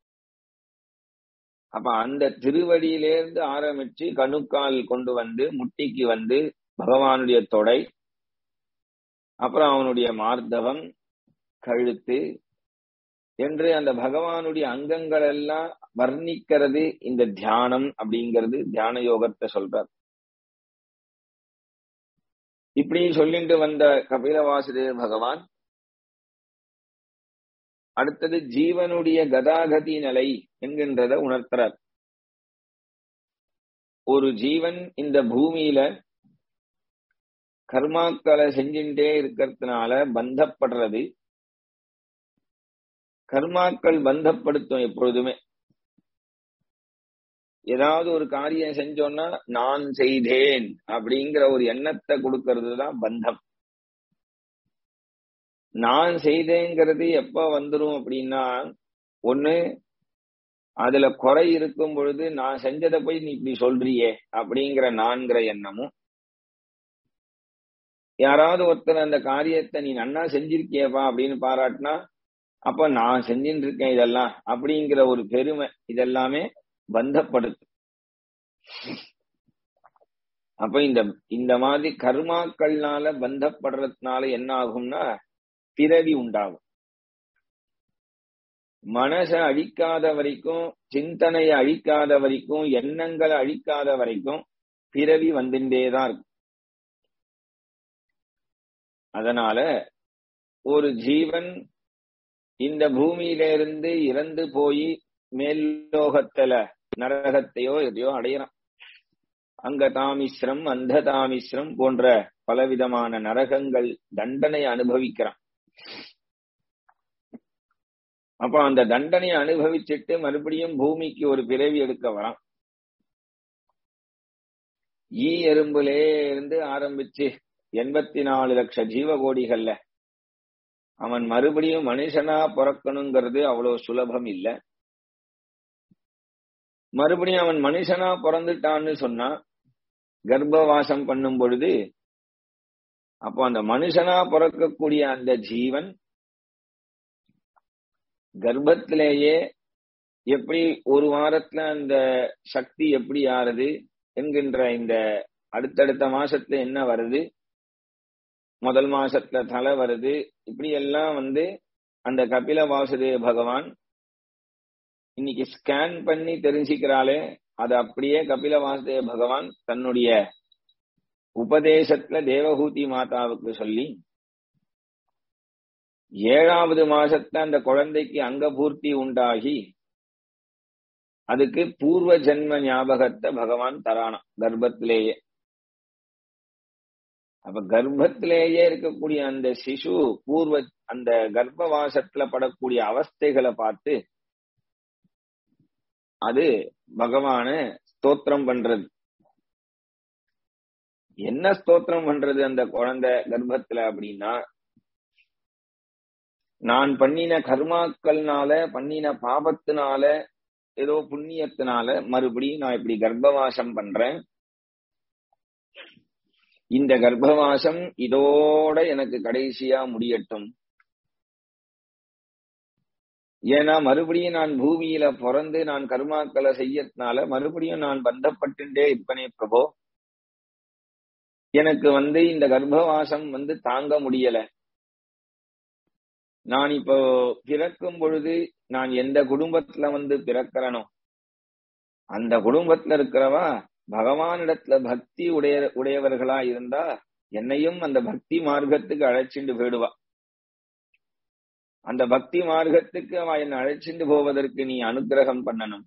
Speaker 1: அப்ப அந்த திருவடியிலேருந்து ஆரம்பிச்சு கணுக்கால் கொண்டு வந்து முட்டிக்கு வந்து பகவானுடைய தொடை அப்புறம் அவனுடைய மார்த்தவம் கழுத்து என்று அந்த பகவானுடைய அங்கங்கள் எல்லாம் வர்ணிக்கிறது இந்த தியானம் அப்படிங்கிறது தியான யோகத்தை சொல்றார் இப்படி சொல்லிட்டு வந்த கபில வாசுதேவ பகவான் அடுத்தது ஜீவனுடைய கதாகதி நிலை என்கின்றத உணர்த்துறார் ஒரு ஜீவன் இந்த பூமியில கர்மாக்களை செஞ்சுட்டே இருக்கிறதுனால பந்தப்படுறது கர்மாக்கள் பந்தப்படுத்தும் எப்பொழுதுமே ஏதாவது ஒரு காரியம் செஞ்சோம்னா நான் செய்தேன் அப்படிங்கிற ஒரு எண்ணத்தை கொடுக்கறது தான் பந்தம் நான் செய்தேங்கிறது எப்ப வந்துரும் அப்படின்னா ஒண்ணு அதுல குறை இருக்கும் பொழுது நான் செஞ்சதை போய் நீ இப்படி சொல்றியே அப்படிங்கிற நான்கிற எண்ணமும் யாராவது ஒருத்தர் அந்த காரியத்தை நீ நன்னா செஞ்சிருக்கியப்பா அப்படின்னு பாராட்டினா அப்ப நான் செஞ்சுட்டு இருக்கேன் இதெல்லாம் அப்படிங்கிற ஒரு பெருமை இதெல்லாமே பந்தப்படுத்து அப்ப இந்த இந்த மாதிரி கர்மாக்கள்னால பந்தப்படுறதுனால என்ன ஆகும்னா பிறவி உண்டாகும் மனச அழிக்காத வரைக்கும் சிந்தனையை அழிக்காத வரைக்கும் எண்ணங்களை அழிக்காத வரைக்கும் பிறவி வந்துட்டேதான் இருக்கும் அதனால ஒரு ஜீவன் இந்த பூமியில இருந்து இறந்து போய் மேல்லோகத்துல நரகத்தையோ எதையோ அடையறான் அங்க தாமிஸ்ரம் அந்த தாமிஸ்ரம் போன்ற பலவிதமான நரகங்கள் தண்டனை அனுபவிக்கிறான் அப்ப அந்த தண்டனையை அனுபவிச்சுட்டு மறுபடியும் பூமிக்கு ஒரு பிறவி எடுக்க வரான் ஈ எறும்புலே இருந்து ஆரம்பிச்சு எண்பத்தி நாலு லட்ச ஜீவகோடிகள்ல அவன் மறுபடியும் மனுஷனா பிறக்கணுங்கிறது அவ்வளவு சுலபம் இல்ல மறுபடியும் அவன் மனுஷனா பிறந்துட்டான்னு சொன்னா கர்ப்பவாசம் பண்ணும் பொழுது அப்போ அந்த மனுஷனா பிறக்கக்கூடிய அந்த ஜீவன் கர்ப்பத்திலேயே எப்படி ஒரு வாரத்துல அந்த சக்தி எப்படி ஆறுது என்கின்ற இந்த அடுத்தடுத்த மாசத்துல என்ன வருது முதல் மாசத்துல தலை வருது இப்படி எல்லாம் வந்து அந்த கபில வாசுதேவ பகவான் இன்னைக்கு ஸ்கேன் பண்ணி தெரிஞ்சுக்கிறாளே அது அப்படியே கபில வாசுதேவ பகவான் தன்னுடைய உபதேசத்துல தேவகூதி மாதாவுக்கு சொல்லி ஏழாவது மாசத்துல அந்த குழந்தைக்கு அங்க பூர்த்தி உண்டாகி அதுக்கு பூர்வ ஜென்ம ஞாபகத்தை பகவான் தரானாம் கர்ப்பத்திலேயே அப்ப கர்ப்பத்திலேயே இருக்கக்கூடிய அந்த சிசு பூர்வ அந்த கர்ப்பவாசத்துல படக்கூடிய அவஸ்தைகளை பார்த்து அது பகவான ஸ்தோத்திரம் பண்றது என்ன ஸ்தோத்திரம் பண்றது அந்த குழந்தை கர்ப்பத்துல அப்படின்னா நான் பண்ணின கர்மாக்கள்னால பண்ணின பாபத்தினால ஏதோ புண்ணியத்தினால மறுபடியும் நான் இப்படி கர்ப்பவாசம் பண்றேன் இந்த கர்ப்பவாசம் இதோட எனக்கு கடைசியா முடியட்டும் ஏன்னா மறுபடியும் நான் பூமியில பிறந்து நான் கர்மாக்களை செய்யறதுனால மறுபடியும் நான் பந்தப்பட்டுட்டே இருப்பனே பிரபோ எனக்கு வந்து இந்த கர்ப்பவாசம் வந்து தாங்க முடியல நான் இப்போ பிறக்கும் பொழுது நான் எந்த குடும்பத்துல வந்து பிறக்கிறனோ அந்த குடும்பத்துல இருக்கிறவா பகவானிடத்துல பக்தி உடைய உடையவர்களா இருந்தா என்னையும் அந்த பக்தி மார்க்கத்துக்கு அழைச்சிண்டு போயிடுவா அந்த பக்தி மார்க்கத்துக்கு அவ என்னை அழைச்சிண்டு போவதற்கு நீ அனுகிரகம் பண்ணணும்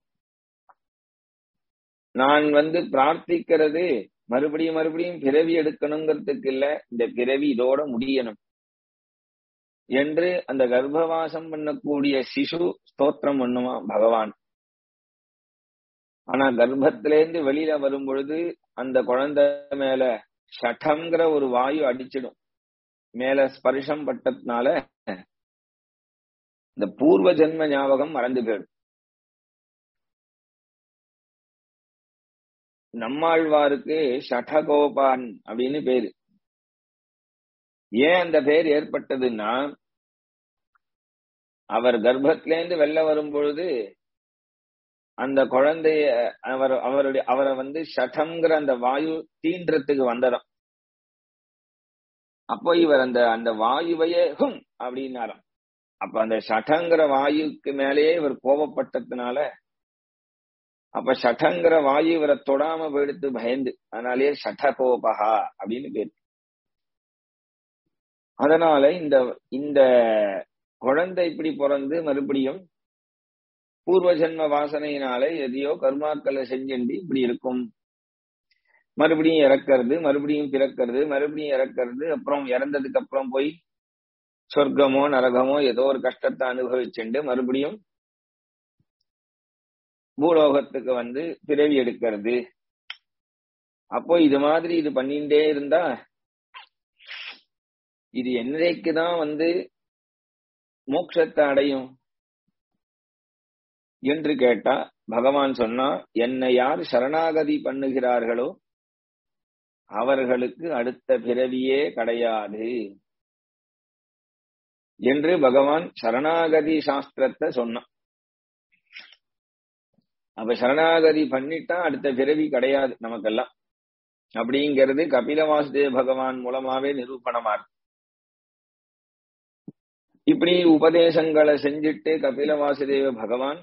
Speaker 1: நான் வந்து பிரார்த்திக்கிறது மறுபடியும் மறுபடியும் பிறவி எடுக்கணுங்கிறதுக்கு இல்ல இந்த பிறவி இதோட முடியணும் என்று அந்த கர்ப்பவாசம் பண்ணக்கூடிய சிசு ஸ்தோத்திரம் பண்ணுமா பகவான் ஆனா கர்ப்பத்திலேருந்து வெளியில வரும் பொழுது அந்த குழந்தை மேல சட்டம்ங்கிற ஒரு வாயு அடிச்சிடும் மேல ஸ்பர்ஷம் பட்டதுனால இந்த பூர்வ ஜென்ம ஞாபகம் மறந்து போயிடும் நம்மாழ்வாருக்கு ஷடகோபான் அப்படின்னு பேரு ஏன் அந்த பேர் ஏற்பட்டதுன்னா அவர் கர்ப்பத்திலேருந்து வெளில வரும் பொழுது அந்த குழந்தைய அவர் அவருடைய அவரை வந்து ஷடம்ங்கிற அந்த வாயு தீன்றதுக்கு வந்ததாம் அப்போ இவர் அந்த அந்த வாயுவையே ஹும் அப்படின்னாராம் அப்ப அந்த ஷடங்கிற வாயுக்கு மேலேயே இவர் கோபப்பட்டதுனால அப்ப ஷடங்கிற வாயு இவரை தொடாம போயிடுத்து பயந்து அதனாலேயே ஷடகோபகா அப்படின்னு பேர் அதனால இந்த இந்த குழந்தை இப்படி பிறந்து மறுபடியும் பூர்வ ஜென்ம வாசனையினால எதையோ கர்மாக்களை செஞ்சுண்டு இப்படி இருக்கும் மறுபடியும் இறக்கிறது மறுபடியும் பிறக்கிறது மறுபடியும் இறக்கிறது அப்புறம் இறந்ததுக்கு அப்புறம் போய் சொர்க்கமோ நரகமோ ஏதோ ஒரு கஷ்டத்தை அனுபவிச்சுண்டு மறுபடியும் பூலோகத்துக்கு வந்து பிறவி எடுக்கிறது அப்போ இது மாதிரி இது பண்ணிட்டே இருந்தா இது என்னைக்குதான் வந்து மோட்சத்தை அடையும் என்று கேட்டா பகவான் சொன்னா என்னை யார் சரணாகதி பண்ணுகிறார்களோ அவர்களுக்கு அடுத்த பிறவியே கிடையாது என்று பகவான் சரணாகதி சாஸ்திரத்தை சொன்னான் அப்ப சரணாகதி பண்ணிட்டா அடுத்த பிறவி கிடையாது நமக்கெல்லாம் அப்படிங்கிறது கபில வாசுதேவ பகவான் மூலமாவே நிரூபணமா இருக்கு இப்படி உபதேசங்களை செஞ்சுட்டு கபில வாசுதேவ பகவான்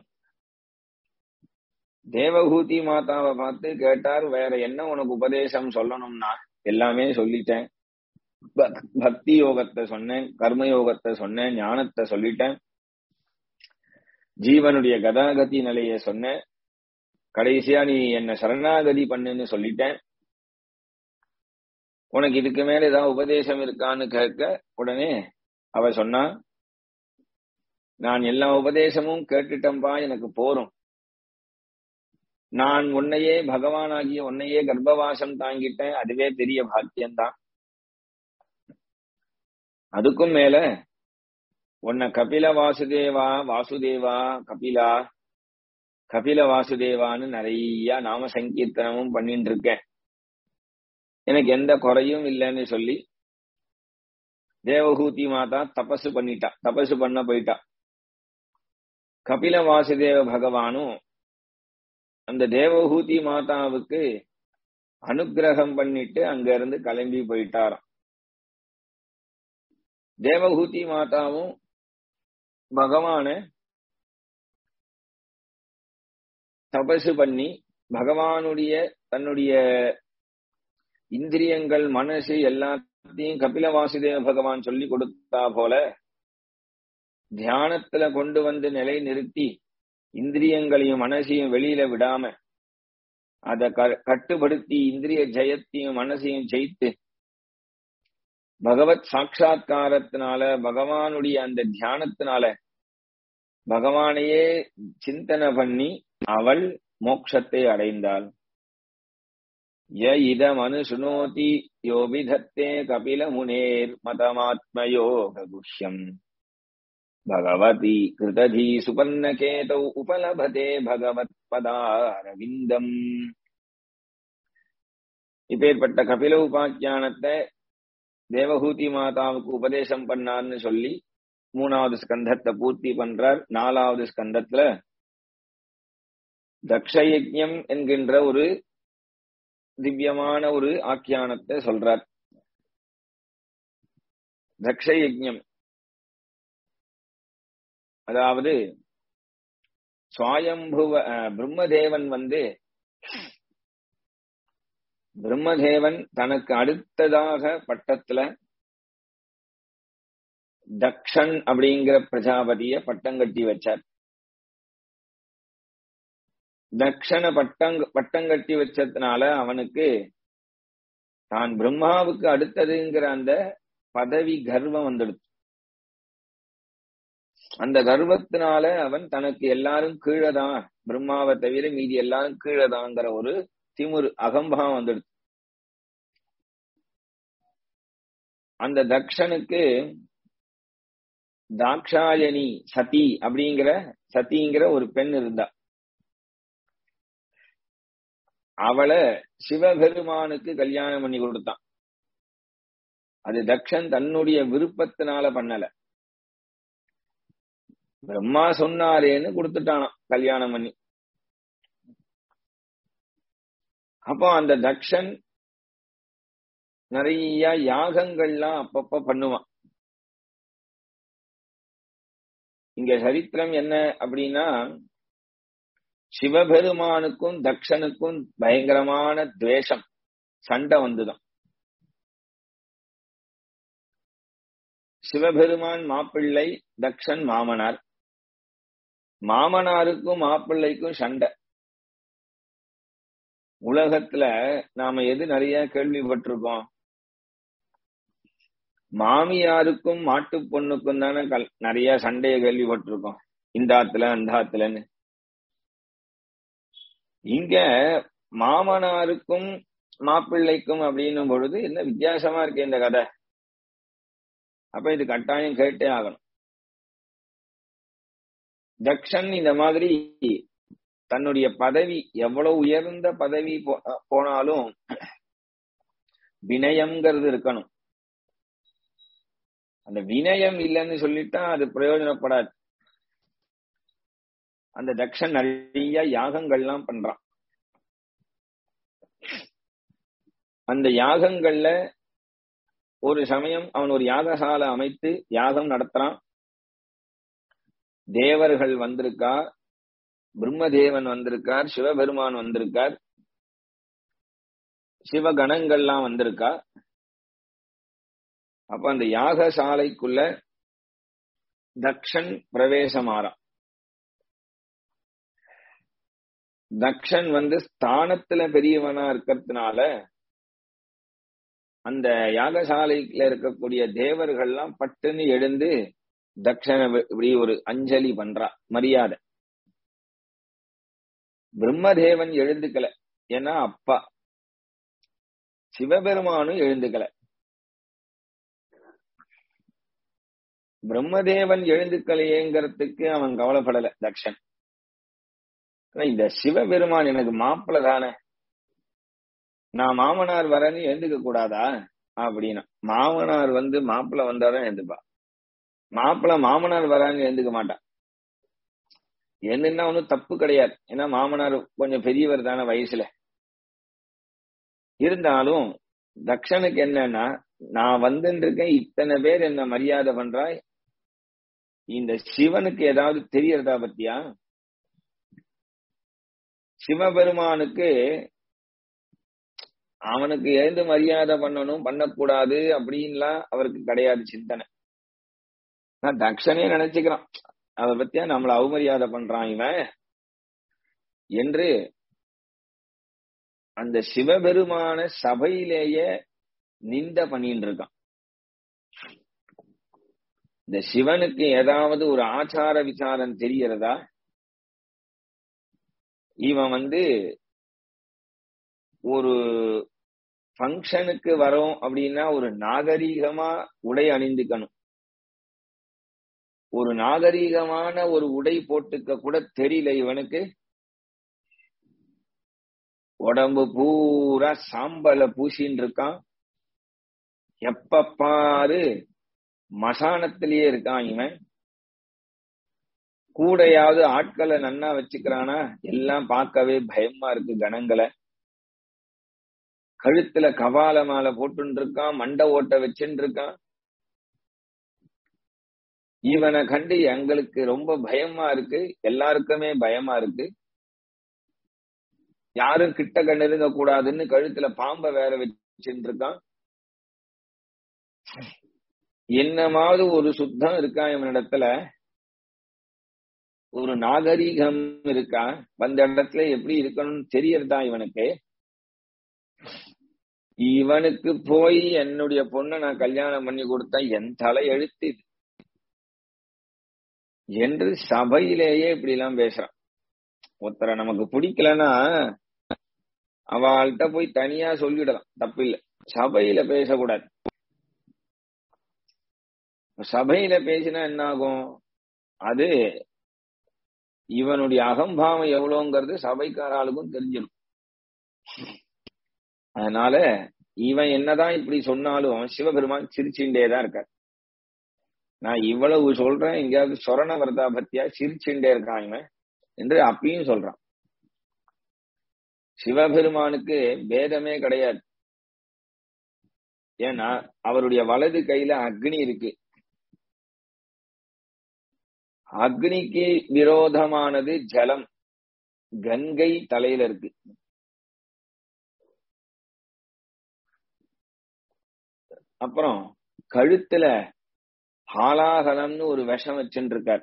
Speaker 1: தேவகூதி மாதாவை பார்த்து கேட்டார் வேற என்ன உனக்கு உபதேசம் சொல்லணும்னா எல்லாமே சொல்லிட்டேன் பக்தி யோகத்தை சொன்னேன் கர்ம யோகத்தை சொன்னேன் ஞானத்தை சொல்லிட்டேன் ஜீவனுடைய கதாகதி நிலைய சொன்னேன் கடைசியா நீ என்ன சரணாகதி பண்ணுன்னு சொல்லிட்டேன் உனக்கு இதுக்கு மேல ஏதாவது உபதேசம் இருக்கான்னு கேட்க உடனே அவ சொன்னா நான் எல்லா உபதேசமும் கேட்டுட்டம்பா எனக்கு போரும் நான் உன்னையே பகவானாகிய உன்னையே கர்ப்பவாசம் தாங்கிட்டேன் அதுவே பெரிய பாக்கியம்தான் அதுக்கும் மேல உன்னை கபில வாசுதேவா வாசுதேவா கபிலா கபில வாசுதேவான்னு நிறைய நாம சங்கீர்த்தனமும் பண்ணிட்டு இருக்கேன் எனக்கு எந்த குறையும் இல்லைன்னு சொல்லி தேவகூதி மாதா தபசு பண்ணிட்டா தபசு பண்ண போயிட்டா கபில வாசுதேவ பகவானும் அந்த தேவகூதி மாதாவுக்கு அனுகிரகம் பண்ணிட்டு அங்க இருந்து கிளம்பி போயிட்டாராம் தேவகூதி மாதாவும் பகவான தபசு பண்ணி பகவானுடைய தன்னுடைய இந்திரியங்கள் மனசு எல்லாத்தையும் கபில வாசுதேவ பகவான் சொல்லி கொடுத்தா போல தியானத்துல கொண்டு வந்து நிலை நிறுத்தி இந்திரியங்களையும் மனசையும் வெளியில விடாம அத கட்டுப்படுத்தி இந்திரிய ஜெயத்தையும் மனசையும் ஜெயித்து பகவத் சாட்சா்காரத்தினால பகவானுடைய அந்த தியானத்தினால பகவானையே சிந்தனை பண்ணி அவள் மோட்சத்தை அடைந்தாள் ய இதமனு சுனோதி யோபிதத்தே கபில முனேர் மதமாத்மயோக குஷ்யம் பகவதி கிருததி சுபர்ணகேதௌ உபலபதே பகவத் பதாரவிந்தம் இப்பேற்பட்ட கபில உபாக்கியானத்தை தேவகூதி மாதாவுக்கு உபதேசம் பண்ணார்னு சொல்லி மூணாவது ஸ்கந்தத்தை பூர்த்தி பண்றார் நாலாவது ஸ்கந்தத்துல தக்ஷயஜம் என்கின்ற ஒரு திவ்யமான ஒரு ஆக்கியானத்தை சொல்றார் தக்ஷயஜம் அதாவது சுவாயம்புவ பிரம்மதேவன் வந்து பிரம்மதேவன் தனக்கு அடுத்ததாக பட்டத்துல தக்ஷன் அப்படிங்கிற பிரஜாபதிய பட்டம் கட்டி வச்சார் தக்ஷன பட்டங் பட்டம் கட்டி வச்சதுனால அவனுக்கு தான் பிரம்மாவுக்கு அடுத்ததுங்கிற அந்த பதவி கர்வம் வந்துடுச்சு அந்த கர்வத்தினால அவன் தனக்கு எல்லாரும் கீழதான் பிரம்மாவை தவிர மீதி எல்லாரும் கீழதாங்கிற ஒரு திமுரு அகம்பாவம் வந்துடுச்சு அந்த தக்ஷனுக்கு தாக்ஷாயணி சதி அப்படிங்கிற சதிங்கிற ஒரு பெண் இருந்தா அவளை சிவபெருமானுக்கு கல்யாணம் பண்ணி கொடுத்தான் அது தக்ஷன் தன்னுடைய விருப்பத்தினால பண்ணல பிரம்மா சொன்னாரேன்னு கொடுத்துட்டானாம் கல்யாணம் பண்ணி அப்போ அந்த தக்ஷன் நிறைய யாகங்கள்லாம் அப்பப்ப பண்ணுவான் இங்க சரித்திரம் என்ன அப்படின்னா சிவபெருமானுக்கும் தக்ஷனுக்கும் பயங்கரமான துவேஷம் சண்டை வந்துதான் சிவபெருமான் மாப்பிள்ளை தக்ஷன் மாமனார் மாமனாருக்கும் மாப்பிள்ளைக்கும் சண்டை உலகத்துல நாம எது நிறைய கேள்விப்பட்டிருக்கோம் மாமியாருக்கும் மாட்டு பொண்ணுக்கும் தானே கல் நிறைய சண்டைய கேள்விப்பட்டிருக்கோம் இந்த ஆத்துல அந்த ஆத்துலன்னு இங்க மாமனாருக்கும் மாப்பிள்ளைக்கும் அப்படின்னும் பொழுது என்ன வித்தியாசமா இருக்கு இந்த கதை அப்ப இது கட்டாயம் கேட்டே ஆகணும் தக்ஷன் இந்த மாதிரி தன்னுடைய பதவி எவ்வளவு உயர்ந்த பதவி போனாலும் வினயம்ங்கிறது இருக்கணும் அந்த வினயம் இல்லைன்னு சொல்லிட்டா அது பிரயோஜனப்படாது அந்த தக்ஷன் நிறைய யாகங்கள்லாம் பண்றான் அந்த யாகங்கள்ல ஒரு சமயம் அவன் ஒரு யாகசாலை அமைத்து யாகம் நடத்துறான் தேவர்கள் வந்திருக்கா பிரம்மதேவன் வந்திருக்கார் சிவபெருமான் வந்திருக்கார் சிவகணங்கள்லாம் வந்திருக்கா அப்ப அந்த யாகசாலைக்குள்ள தக்ஷன் பிரவேசமாறான் தக்ஷன் வந்து ஸ்தானத்துல பெரியவனா இருக்கிறதுனால அந்த யாகசாலையில இருக்கக்கூடிய தேவர்கள்லாம் பட்டுன்னு எழுந்து தக்ஷனை இப்படி ஒரு அஞ்சலி பண்றா மரியாதை பிரம்மதேவன் எழுந்துக்கல ஏன்னா அப்பா சிவபெருமானும் எழுந்துக்கல பிரம்மதேவன் எழுந்துக்கலையேங்கிறதுக்கு அவன் கவலைப்படல தக்ஷன் இந்த சிவபெருமான் எனக்கு மாப்பிள்ள தானே நான் மாமனார் வரேன்னு எழுந்துக்க கூடாதா அப்படின்னா மாமனார் வந்து மாப்பிள்ள வந்தாதான் எழுந்துப்பா மாப்பிள்ள மாமனார் வரான்னு எழுந்துக்க மாட்டான் என்னன்னா ஒன்னும் தப்பு கிடையாது ஏன்னா மாமனார் கொஞ்சம் பெரியவர் தானே வயசுல இருந்தாலும் தக்ஷனுக்கு என்னன்னா நான் வந்துட்டு இருக்கேன் இத்தனை பேர் என்ன மரியாதை பண்றாய் இந்த சிவனுக்கு ஏதாவது தெரியறதா பத்தியா சிவபெருமானுக்கு அவனுக்கு எழுந்து மரியாதை பண்ணணும் பண்ணக்கூடாது அப்படின்லாம் அவருக்கு கிடையாது சிந்தனை நான் தக்ஷனே நினைச்சுக்கிறான் அத பத்தியா நம்மள அவமரியாதை பண்றான் இவன் என்று அந்த சிவபெருமான சபையிலேயே நிந்த பண்ணிட்டு இருக்கான் இந்த சிவனுக்கு ஏதாவது ஒரு ஆச்சார விசாரம் தெரியறதா இவன் வந்து ஒரு ஃபங்க்ஷனுக்கு வரோம் அப்படின்னா ஒரு நாகரீகமா உடை அணிந்துக்கணும் ஒரு நாகரீகமான ஒரு உடை போட்டுக்க கூட தெரியல இவனுக்கு உடம்பு பூரா சாம்பல பூசின்னு இருக்கான் எப்ப பாரு மசானத்திலேயே இருக்கான் இவன் கூடையாவது ஆட்களை நன்னா வச்சுக்கிறானா எல்லாம் பார்க்கவே பயமா இருக்கு கணங்களை கழுத்துல கபால மாலை போட்டு இருக்கான் மண்டை ஓட்ட வச்சுட்டு இருக்கான் இவனை கண்டு எங்களுக்கு ரொம்ப பயமா இருக்கு எல்லாருக்குமே பயமா இருக்கு யாரும் கிட்ட கண்டிருக்க கூடாதுன்னு கழுத்துல பாம்ப வேற வச்சுட்டு இருக்கான் என்னமாவது ஒரு சுத்தம் இருக்கா இவனிடத்துல ஒரு நாகரீகம் இருக்கா வந்த இடத்துல எப்படி இருக்கணும்னு தெரியறதா இவனுக்கு இவனுக்கு போய் என்னுடைய பொண்ணை நான் கல்யாணம் பண்ணி கொடுத்தேன் என் தலை எழுத்து இது என்று சபையிலேயே இப்படி எல்லாம் பேசுறான் ஒருத்தரை நமக்கு பிடிக்கலன்னா அவள்கிட்ட போய் தனியா சொல்லிடலாம் தப்பில்லை சபையில பேசக்கூடாது சபையில பேசினா என்ன ஆகும் அது இவனுடைய அகம்பாவம் எவ்வளவுங்கிறது சபைக்காராளுக்கும் தெரிஞ்சிடும் அதனால இவன் என்னதான் இப்படி சொன்னாலும் சிவபெருமான் சிரிச்சுட்டே தான் இருக்கார் நான் இவ்வளவு சொல்றேன் எங்கேயாவது சொரண வரதா பத்தியா சிரிச்சுட்டே இருக்கான் இவன் என்று அப்பயும் சொல்றான் சிவபெருமானுக்கு பேதமே கிடையாது ஏன்னா அவருடைய வலது கையில அக்னி இருக்கு அக்னிக்கு விரோதமானது ஜலம் கங்கை தலையில இருக்கு அப்புறம் கழுத்துல ஹாலாகலம்னு ஒரு விஷம் வச்சுட்டு இருக்கார்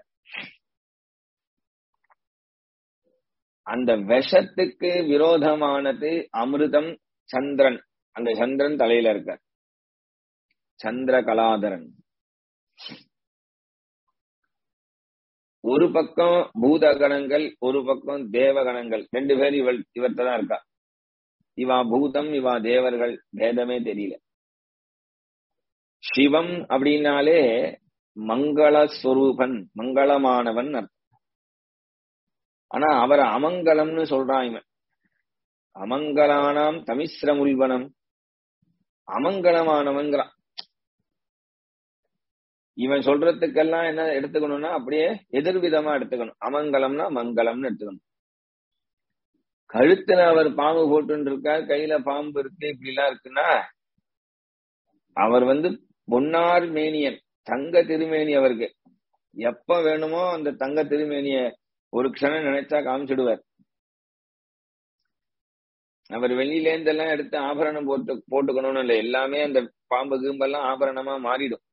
Speaker 1: அந்த விஷத்துக்கு விரோதமானது அமிர்தம் சந்திரன் அந்த சந்திரன் தலையில இருக்கார் சந்திர கலாதரன் ஒரு பக்கம் பூதகணங்கள் ஒரு பக்கம் தேவகணங்கள் ரெண்டு பேர் இவள் இவர்கிட்ட தான் இருக்கா இவா பூதம் இவா தேவர்கள் பேதமே தெரியல சிவம் அப்படின்னாலே மங்கள ஸ்வரூபன் மங்களமானவன் அர்த்தம் ஆனா அவர் அமங்கலம்னு சொல்றான் இவன் அமங்கலானாம் தமிஸ்ரமுல்வனம் அமங்கலமானவன்கிறான் இவன் சொல்றதுக்கெல்லாம் என்ன எடுத்துக்கணும்னா அப்படியே எதிர்விதமா எடுத்துக்கணும் அமங்கலம்னா மங்களம்னு எடுத்துக்கணும் கழுத்துல அவர் பாம்பு போட்டு இருக்கார் கையில பாம்பு இருக்கு இப்படி எல்லாம் இருக்குன்னா அவர் வந்து பொன்னார் மேனியன் தங்க திருமேனி அவருக்கு எப்ப வேணுமோ அந்த தங்க திருமேனிய ஒரு க்ஷணம் நினைச்சா காமிச்சிடுவார் அவர் வெளியில இருந்தெல்லாம் எடுத்து ஆபரணம் போட்டு போட்டுக்கணும்னு இல்லை எல்லாமே அந்த பாம்பு கீம்பெல்லாம் ஆபரணமா மாறிடும்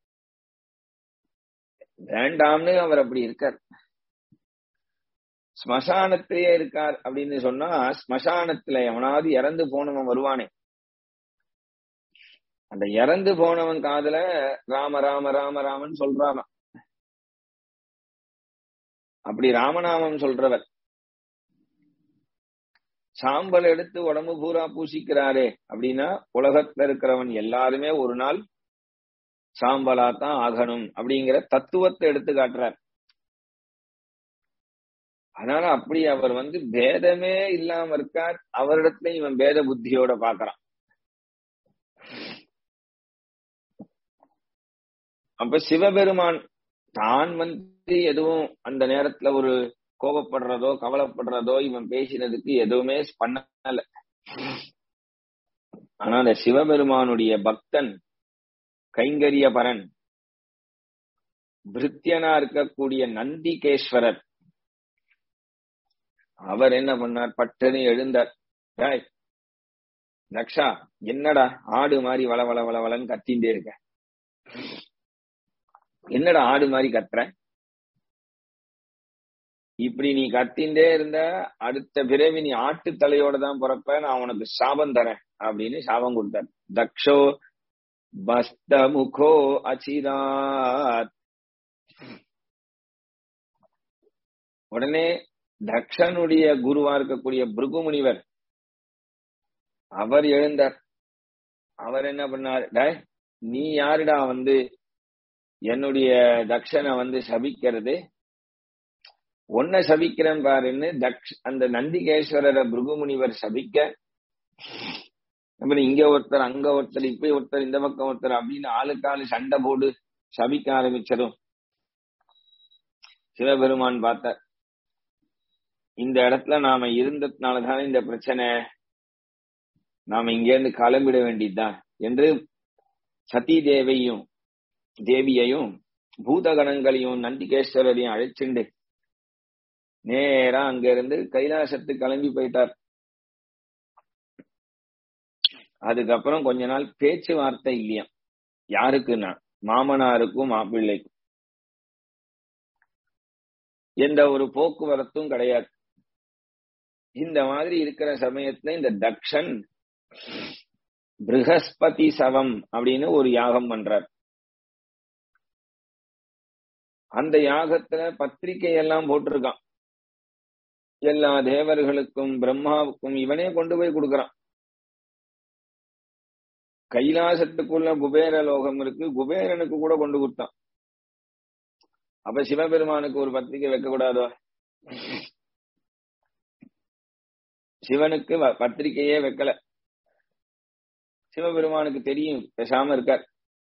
Speaker 1: வேண்டாம்னு அவர் அப்படி இருக்கார் ஸ்மசானத்திலேயே இருக்கார் அப்படின்னு சொன்னா ஸ்மசானத்துல எவனாவது இறந்து போனவன் வருவானே அந்த இறந்து போனவன் காதுல ராம ராம ராம ராமன் சொல்றாம அப்படி ராமநாமம் சொல்றவர் சாம்பல் எடுத்து உடம்பு பூரா பூசிக்கிறாரே அப்படின்னா உலகத்துல இருக்கிறவன் எல்லாருமே ஒரு நாள் சாம்பலா தான் ஆகணும் அப்படிங்கிற தத்துவத்தை எடுத்து காட்டுறார் அதனால அப்படி அவர் வந்து பேதமே இல்லாம இருக்கார் அவரிடத்துல இவன் பேத புத்தியோட பாக்குறான் அப்ப சிவபெருமான் தான் வந்து எதுவும் அந்த நேரத்துல ஒரு கோபப்படுறதோ கவலைப்படுறதோ இவன் பேசினதுக்கு எதுவுமே பண்ணல ஆனா அந்த சிவபெருமானுடைய பக்தன் கைங்கரிய பரன் பிருத்தியனா இருக்கக்கூடிய நந்திகேஸ்வரர் அவர் என்ன பண்ணார் பட்டனு எழுந்தார் டேய் லக்ஷா என்னடா ஆடு மாதிரி வள வள வள வளன்னு கத்திண்டே இருக்க என்னடா ஆடு மாதிரி கத்துற இப்படி நீ கத்திண்டே இருந்த அடுத்த பிறவி நீ ஆட்டு தலையோட தான் பிறப்ப நான் உனக்கு சாபம் தரேன் அப்படின்னு சாபம் கொடுத்தார் தக்ஷோ பஸ்தமுகோ அச்சிராத் உடனே தக்ஷனுடைய குருவா இருக்கக்கூடிய பிருகு முனிவர் அவர் எழுந்தார் அவர் என்ன பண்ணார் டேய் நீ யாருடா வந்து என்னுடைய தக்ஷனை வந்து சபிக்கிறது ஒன்ன சபிக்கிறேன் பாருன்னு தக்ஷ் அந்த நந்திகேஸ்வரரை பிருகு முனிவர் சபிக்க அப்புறம் இங்க ஒருத்தர் அங்க ஒருத்தர் இப்ப ஒருத்தர் இந்த பக்கம் ஒருத்தர் அப்படின்னு ஆளுக்கு ஆளு சண்டை போடு சபிக்க ஆரம்பிச்சதும் சிவபெருமான் பார்த்தார் இந்த இடத்துல நாம இருந்ததுனாலதானே இந்த பிரச்சனை நாம இங்க இருந்து கிளம்பிட வேண்டியதுதான் என்று சதி தேவையும் தேவியையும் பூதகணங்களையும் நந்திகேஸ்வரரையும் அழைச்சிண்டு நேரா அங்க இருந்து கைலாசத்துக்கு கிளம்பி போயிட்டார் அதுக்கப்புறம் கொஞ்ச நாள் பேச்சுவார்த்தை இல்லையா யாருக்குன்னா மாமனாருக்கும் மாப்பிள்ளைக்கும் எந்த ஒரு போக்குவரத்தும் கிடையாது இந்த மாதிரி இருக்கிற சமயத்துல இந்த தக்ஷன் பிருகஸ்பதி சவம் அப்படின்னு ஒரு யாகம் பண்றார் அந்த யாகத்துல பத்திரிகை எல்லாம் போட்டிருக்கான் எல்லா தேவர்களுக்கும் பிரம்மாவுக்கும் இவனே கொண்டு போய் கொடுக்கறான் கைலாசத்துக்குள்ள குபேர லோகம் இருக்கு குபேரனுக்கு கூட கொண்டு கொடுத்தான் அப்ப சிவபெருமானுக்கு ஒரு பத்திரிகை வைக்க கூடாதோ சிவனுக்கு பத்திரிகையே வைக்கல சிவபெருமானுக்கு தெரியும் பேசாம இருக்கார்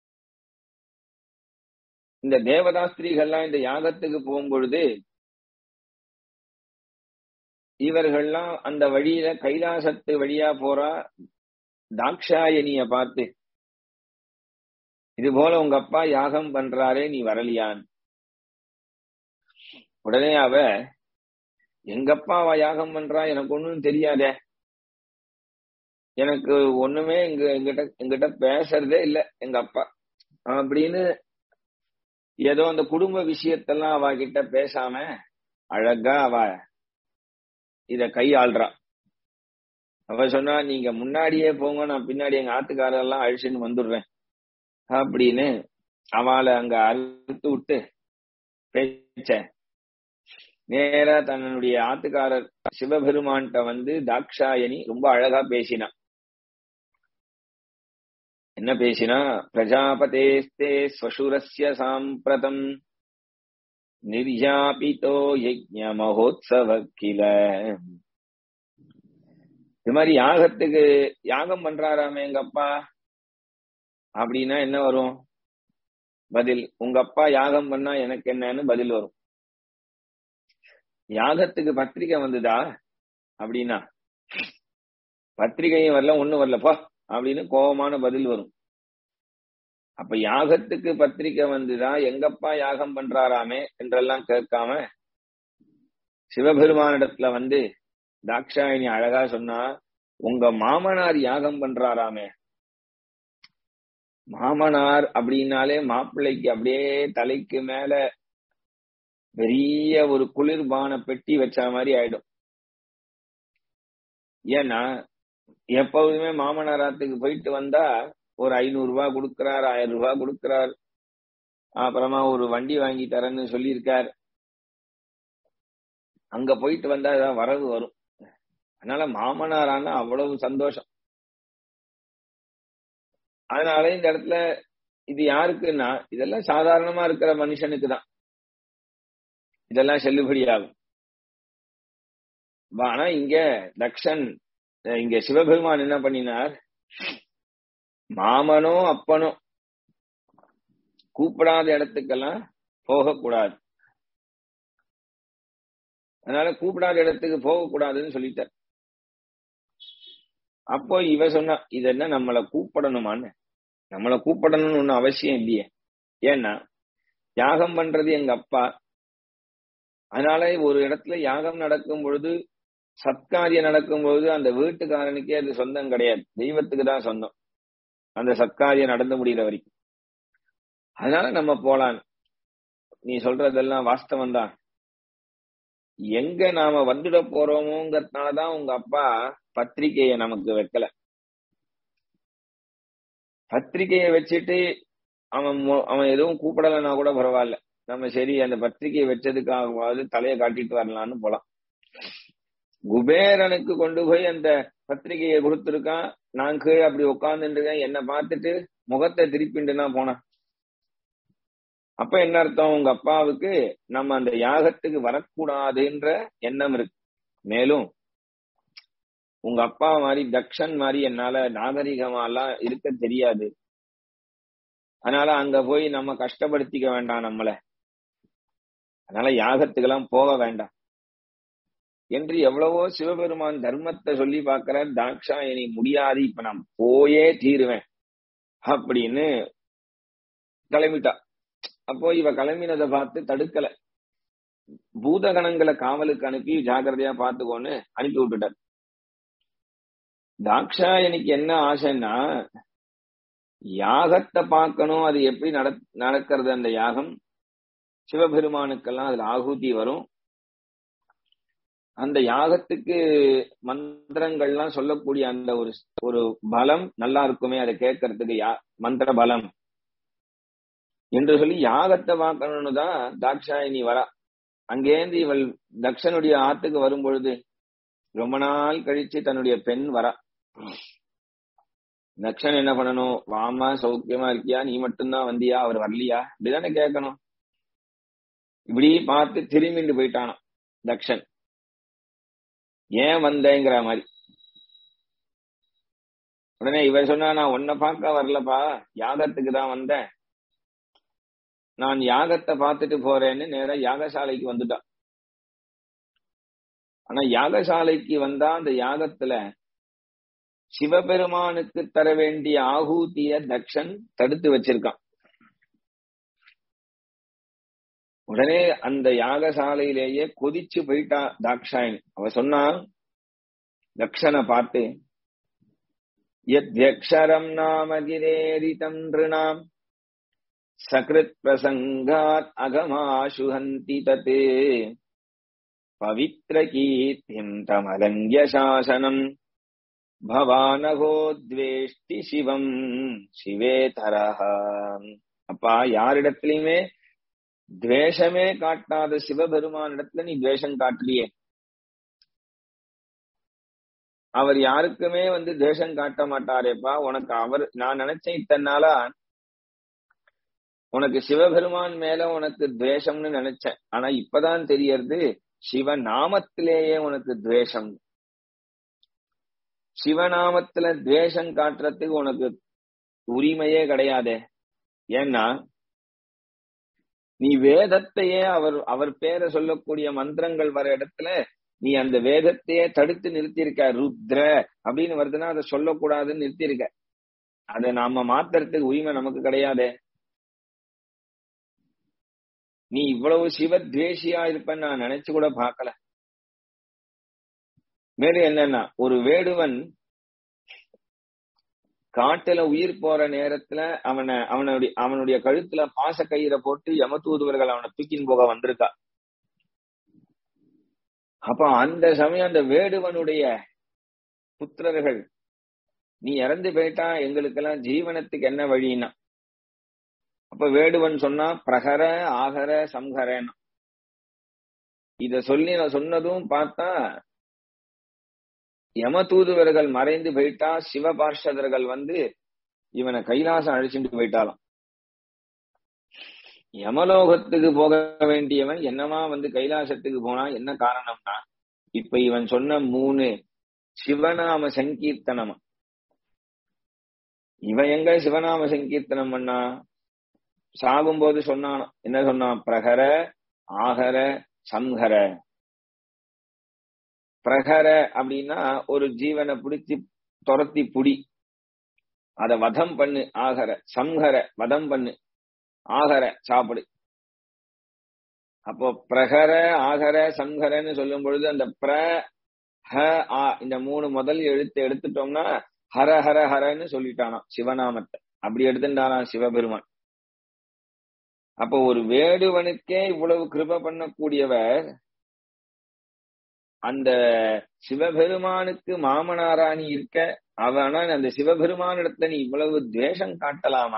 Speaker 1: இந்த தேவதாஸ்திரிகள்லாம் இந்த யாகத்துக்கு போகும்பொழுது இவர்கள்லாம் அந்த வழியில கைலாசத்து வழியா போறா தாக்ஷாயணிய பார்த்து இது போல உங்க அப்பா யாகம் பண்றாரே நீ வரலியான் உடனே அவ எங்கப்பா அவ யாகம் பண்றா எனக்கு ஒண்ணும் தெரியாதே எனக்கு ஒண்ணுமே எங்க எங்கிட்ட எங்கிட்ட பேசுறதே இல்ல எங்க அப்பா அப்படின்னு ஏதோ அந்த குடும்ப விஷயத்தெல்லாம் அவ கிட்ட பேசாம அழகா அவ இத கையாள்றா அவ சொன்னா நீங்க முன்னாடியே போங்க நான் பின்னாடி எங்க ஆத்துக்காரெல்லாம் அழிச்சுன்னு வந்துடுறேன் அப்படின்னு அவளை அங்க அறுத்து விட்டு பேச்ச நேரா தன்னுடைய ஆத்துக்காரர் சிவபெருமான்கிட்ட வந்து தாக்ஷாயணி ரொம்ப அழகா பேசினான் என்ன பேசினா பிரஜாபதேஸ்தே ஸ்வசுரஸ்ய சாம்பிரதம் நிர்யாபிதோ யஜ்ஞ மகோத்சவ கில இது மாதிரி யாகத்துக்கு யாகம் பண்றாராமே எங்க அப்பா அப்படின்னா என்ன வரும் பதில் உங்க அப்பா யாகம் பண்ணா எனக்கு என்னன்னு பதில் வரும் யாகத்துக்கு பத்திரிக்கை வந்ததா அப்படின்னா பத்திரிகையும் வரல ஒண்ணும் வரலப்பா அப்படின்னு கோபமான பதில் வரும் அப்ப யாகத்துக்கு பத்திரிக்கை வந்துதா எங்கப்பா யாகம் பண்றாராமே என்றெல்லாம் கேட்காம சிவபெருமானிடத்துல வந்து தாக்ஷாயினி அழகா சொன்னா உங்க மாமனார் யாகம் பண்றாராமே மாமனார் அப்படின்னாலே மாப்பிள்ளைக்கு அப்படியே தலைக்கு மேல பெரிய ஒரு குளிர்பான பெட்டி வச்ச மாதிரி ஆயிடும் ஏன்னா எப்போதுமே மாமனாராத்துக்கு போயிட்டு வந்தா ஒரு ஐநூறு ரூபாய் கொடுக்கிறார் ஆயிரம் ரூபாய் கொடுக்கிறார் அப்புறமா ஒரு வண்டி வாங்கி தரேன்னு சொல்லியிருக்கார் அங்க போயிட்டு வந்தா ஏதாவது வரவு வரும் அதனால மாமனாரான அவ்வளவு சந்தோஷம் அதனால இந்த இடத்துல இது யாருக்குன்னா இதெல்லாம் சாதாரணமா இருக்கிற மனுஷனுக்கு தான் இதெல்லாம் செல்லுபடியாகும் ஆனா இங்க தக்ஷன் இங்க சிவபெருமான் என்ன பண்ணினார் மாமனோ அப்பனோ கூப்பிடாத இடத்துக்கெல்லாம் போகக்கூடாது அதனால கூப்பிடாத இடத்துக்கு போகக்கூடாதுன்னு சொல்லிட்டார் அப்போ இவ சொன்னா இது என்ன நம்மளை கூப்பிடணுமான்னு நம்மளை கூப்பிடணும்னு ஒன்னும் அவசியம் இல்லையே ஏன்னா யாகம் பண்றது எங்க அப்பா அதனால ஒரு இடத்துல யாகம் நடக்கும் பொழுது சத்காரியம் நடக்கும் பொழுது அந்த வீட்டுக்காரனுக்கே அது சொந்தம் கிடையாது தெய்வத்துக்கு தான் சொந்தம் அந்த சத்காரியம் நடந்து முடிகிற வரைக்கும் அதனால நம்ம போலாம் நீ சொல்றதெல்லாம் வாஸ்தவம் தான் எங்க நாம வந்துட போறோமோங்கிறதுனாலதான் உங்க அப்பா பத்திரிகைய நமக்கு வைக்கல பத்திரிகைய வச்சுட்டு அவன் அவன் எதுவும் கூப்பிடலைன்னா கூட பரவாயில்ல நம்ம சரி அந்த பத்திரிகையை வச்சதுக்காகவாவது தலையை காட்டிட்டு வரலான்னு போலாம் குபேரனுக்கு கொண்டு போய் அந்த பத்திரிகையை கொடுத்துருக்கான் நான் கீழே அப்படி உட்காந்துருக்கேன் என்னை பார்த்துட்டு முகத்தை திருப்பிண்டுனா போனான் அப்ப என்ன அர்த்தம் உங்க அப்பாவுக்கு நம்ம அந்த யாகத்துக்கு வரக்கூடாதுன்ற எண்ணம் இருக்கு மேலும் உங்க அப்பா மாதிரி தக்ஷன் மாதிரி என்னால நாகரிகமாலாம் இருக்க தெரியாது அதனால அங்க போய் நம்ம கஷ்டப்படுத்திக்க வேண்டாம் நம்மள அதனால யாகத்துக்கெல்லாம் போக வேண்டாம் என்று எவ்வளவோ சிவபெருமான் தர்மத்தை சொல்லி பார்க்கிற தாக்ஷாயணி முடியாது இப்ப நான் போயே தீருவேன் அப்படின்னு கிளம்பிட்டா அப்போ இவ கிளம்பினதை பார்த்து தடுக்கல பூதகணங்களை காவலுக்கு அனுப்பி ஜாகிரதையா பார்த்துக்கோன்னு அனுப்பி விட்டுட்டார் தாக்ஷாயணிக்கு என்ன ஆசைன்னா யாகத்தை பார்க்கணும் அது எப்படி நட நடக்கிறது அந்த யாகம் சிவபெருமானுக்கெல்லாம் அதுல ஆகுதி வரும் அந்த யாகத்துக்கு மந்திரங்கள்லாம் சொல்லக்கூடிய அந்த ஒரு ஒரு பலம் நல்லா இருக்குமே அதை கேட்கறதுக்கு யா மந்திர பலம் என்று சொல்லி யாகத்தை பார்க்கணும்னு தான் தாக்ஷாயினி வரா அங்கேருந்து இவள் தக்ஷனுடைய ஆத்துக்கு வரும் பொழுது ரொம்ப நாள் கழிச்சு தன்னுடைய பெண் வரா தக்ஷன் என்ன பண்ணணும் வாமா சௌக்கியமா இருக்கியா நீ மட்டும்தான் வந்தியா அவர் வரலையா இப்படிதானே கேட்கணும் இப்படி பார்த்து திரும்பிண்டு போயிட்டானாம் தக்ஷன் ஏன் வந்தேங்கிற மாதிரி உடனே இவன் சொன்னா நான் உன்னை பார்க்க வரலப்பா யாகத்துக்கு தான் வந்தேன் நான் யாகத்தை பார்த்துட்டு போறேன்னு நேரா யாகசாலைக்கு வந்துட்டான் ஆனா யாகசாலைக்கு வந்தா அந்த யாகத்துல சிவபெருமானுக்கு தர வேண்டிய ஆகூதிய தக்ஷன் தடுத்து வச்சிருக்கான் உடனே அந்த யாகசாலையிலேயே கொதிச்சு போயிட்டா தாக்ஷாயணி அவ சொன்னா தக்ஷனை பார்த்து யக்ஷரம் நாம கிரேரிதம் நிருணாம் சகிருத் பிரசங்காத் அகமாசுஹந்தி தத் பவித்ர கீர்த்திம் தமலங்கிய சாசனம் பவானகோ துவேஷ்டி சிவம் சிவே தரஹா அப்பா யாரிடத்திலுமே துவேஷமே காட்டாத சிவபெருமான் இடத்துல நீ துவேஷம் காட்டலையே அவர் யாருக்குமே வந்து துவேஷம் காட்ட மாட்டாரேப்பா உனக்கு அவர் நான் நினைச்சேன் இத்தனாலா உனக்கு சிவபெருமான் மேல உனக்கு துவேஷம்னு நினைச்சேன் ஆனா இப்பதான் தெரியறது சிவநாமத்திலேயே உனக்கு துவேஷம் சிவநாமத்துல துவேஷம் காட்டுறதுக்கு உனக்கு உரிமையே கிடையாதே ஏன்னா நீ வேதத்தையே அவர் அவர் பேரை சொல்லக்கூடிய மந்திரங்கள் வர இடத்துல நீ அந்த வேதத்தையே தடுத்து நிறுத்தியிருக்க ருத்ர அப்படின்னு வருதுன்னா அதை சொல்லக்கூடாதுன்னு நிறுத்தியிருக்க அதை நாம மாத்துறதுக்கு உரிமை நமக்கு கிடையாதே நீ இவ்வளவு சிவத்வேஷியா இருப்பன்னு நான் நினைச்சு கூட பார்க்கல மேலும் என்னன்னா ஒரு வேடுவன் காட்டுல உயிர் போற நேரத்துல அவனை அவனுடைய அவனுடைய கழுத்துல பாச கயிறை போட்டு யமதூதுவர்கள் அவனை தூக்கின் போக வந்திருக்கா அப்ப அந்த சமயம் அந்த வேடுவனுடைய புத்திரர்கள் நீ இறந்து போயிட்டா எங்களுக்கெல்லாம் ஜீவனத்துக்கு என்ன வழின்னா அப்ப வேடுவன் சொன்னா பிரகர ஆகர சம்ஹரன் இத சொல்லி நான் சொன்னதும் பார்த்தா யமதூதுவர்கள் மறைந்து போயிட்டா சிவபார்ஷதர்கள் வந்து இவனை கைலாசம் அழைச்சிட்டு போயிட்டாலாம் யமலோகத்துக்கு போக வேண்டியவன் என்னமா வந்து கைலாசத்துக்கு போனா என்ன காரணம்னா இப்ப இவன் சொன்ன மூணு சிவநாம சங்கீர்த்தனமா இவன் எங்க சிவநாம சங்கீர்த்தனம் பண்ணா சாகும்போது சொன்னான் என்ன சொன்னான் பிரகர ஆகர சம்ஹர பிரகர அப்படின்னா ஒரு ஜீவனை பிடிச்சி துரத்தி புடி அத வதம் பண்ணு ஆகர சம்ஹர வதம் பண்ணு ஆகர சாப்பிடு அப்போ பிரகர ஆகர சம்ஹரன்னு சொல்லும் பொழுது அந்த பிர ஹ ஆ இந்த மூணு முதல் எழுத்து எடுத்துட்டோம்னா ஹர ஹர ஹரன்னு சொல்லிட்டானாம் சிவநாமத்தை அப்படி எடுத்துட்டாராம் சிவபெருமான் அப்போ ஒரு வேடுவனுக்கே இவ்வளவு கிருப பண்ணக்கூடியவர் அந்த சிவபெருமானுக்கு மாமனாராணி இருக்க அவனா அந்த சிவபெருமானிடத்துல நீ இவ்வளவு துவேஷம் காட்டலாமா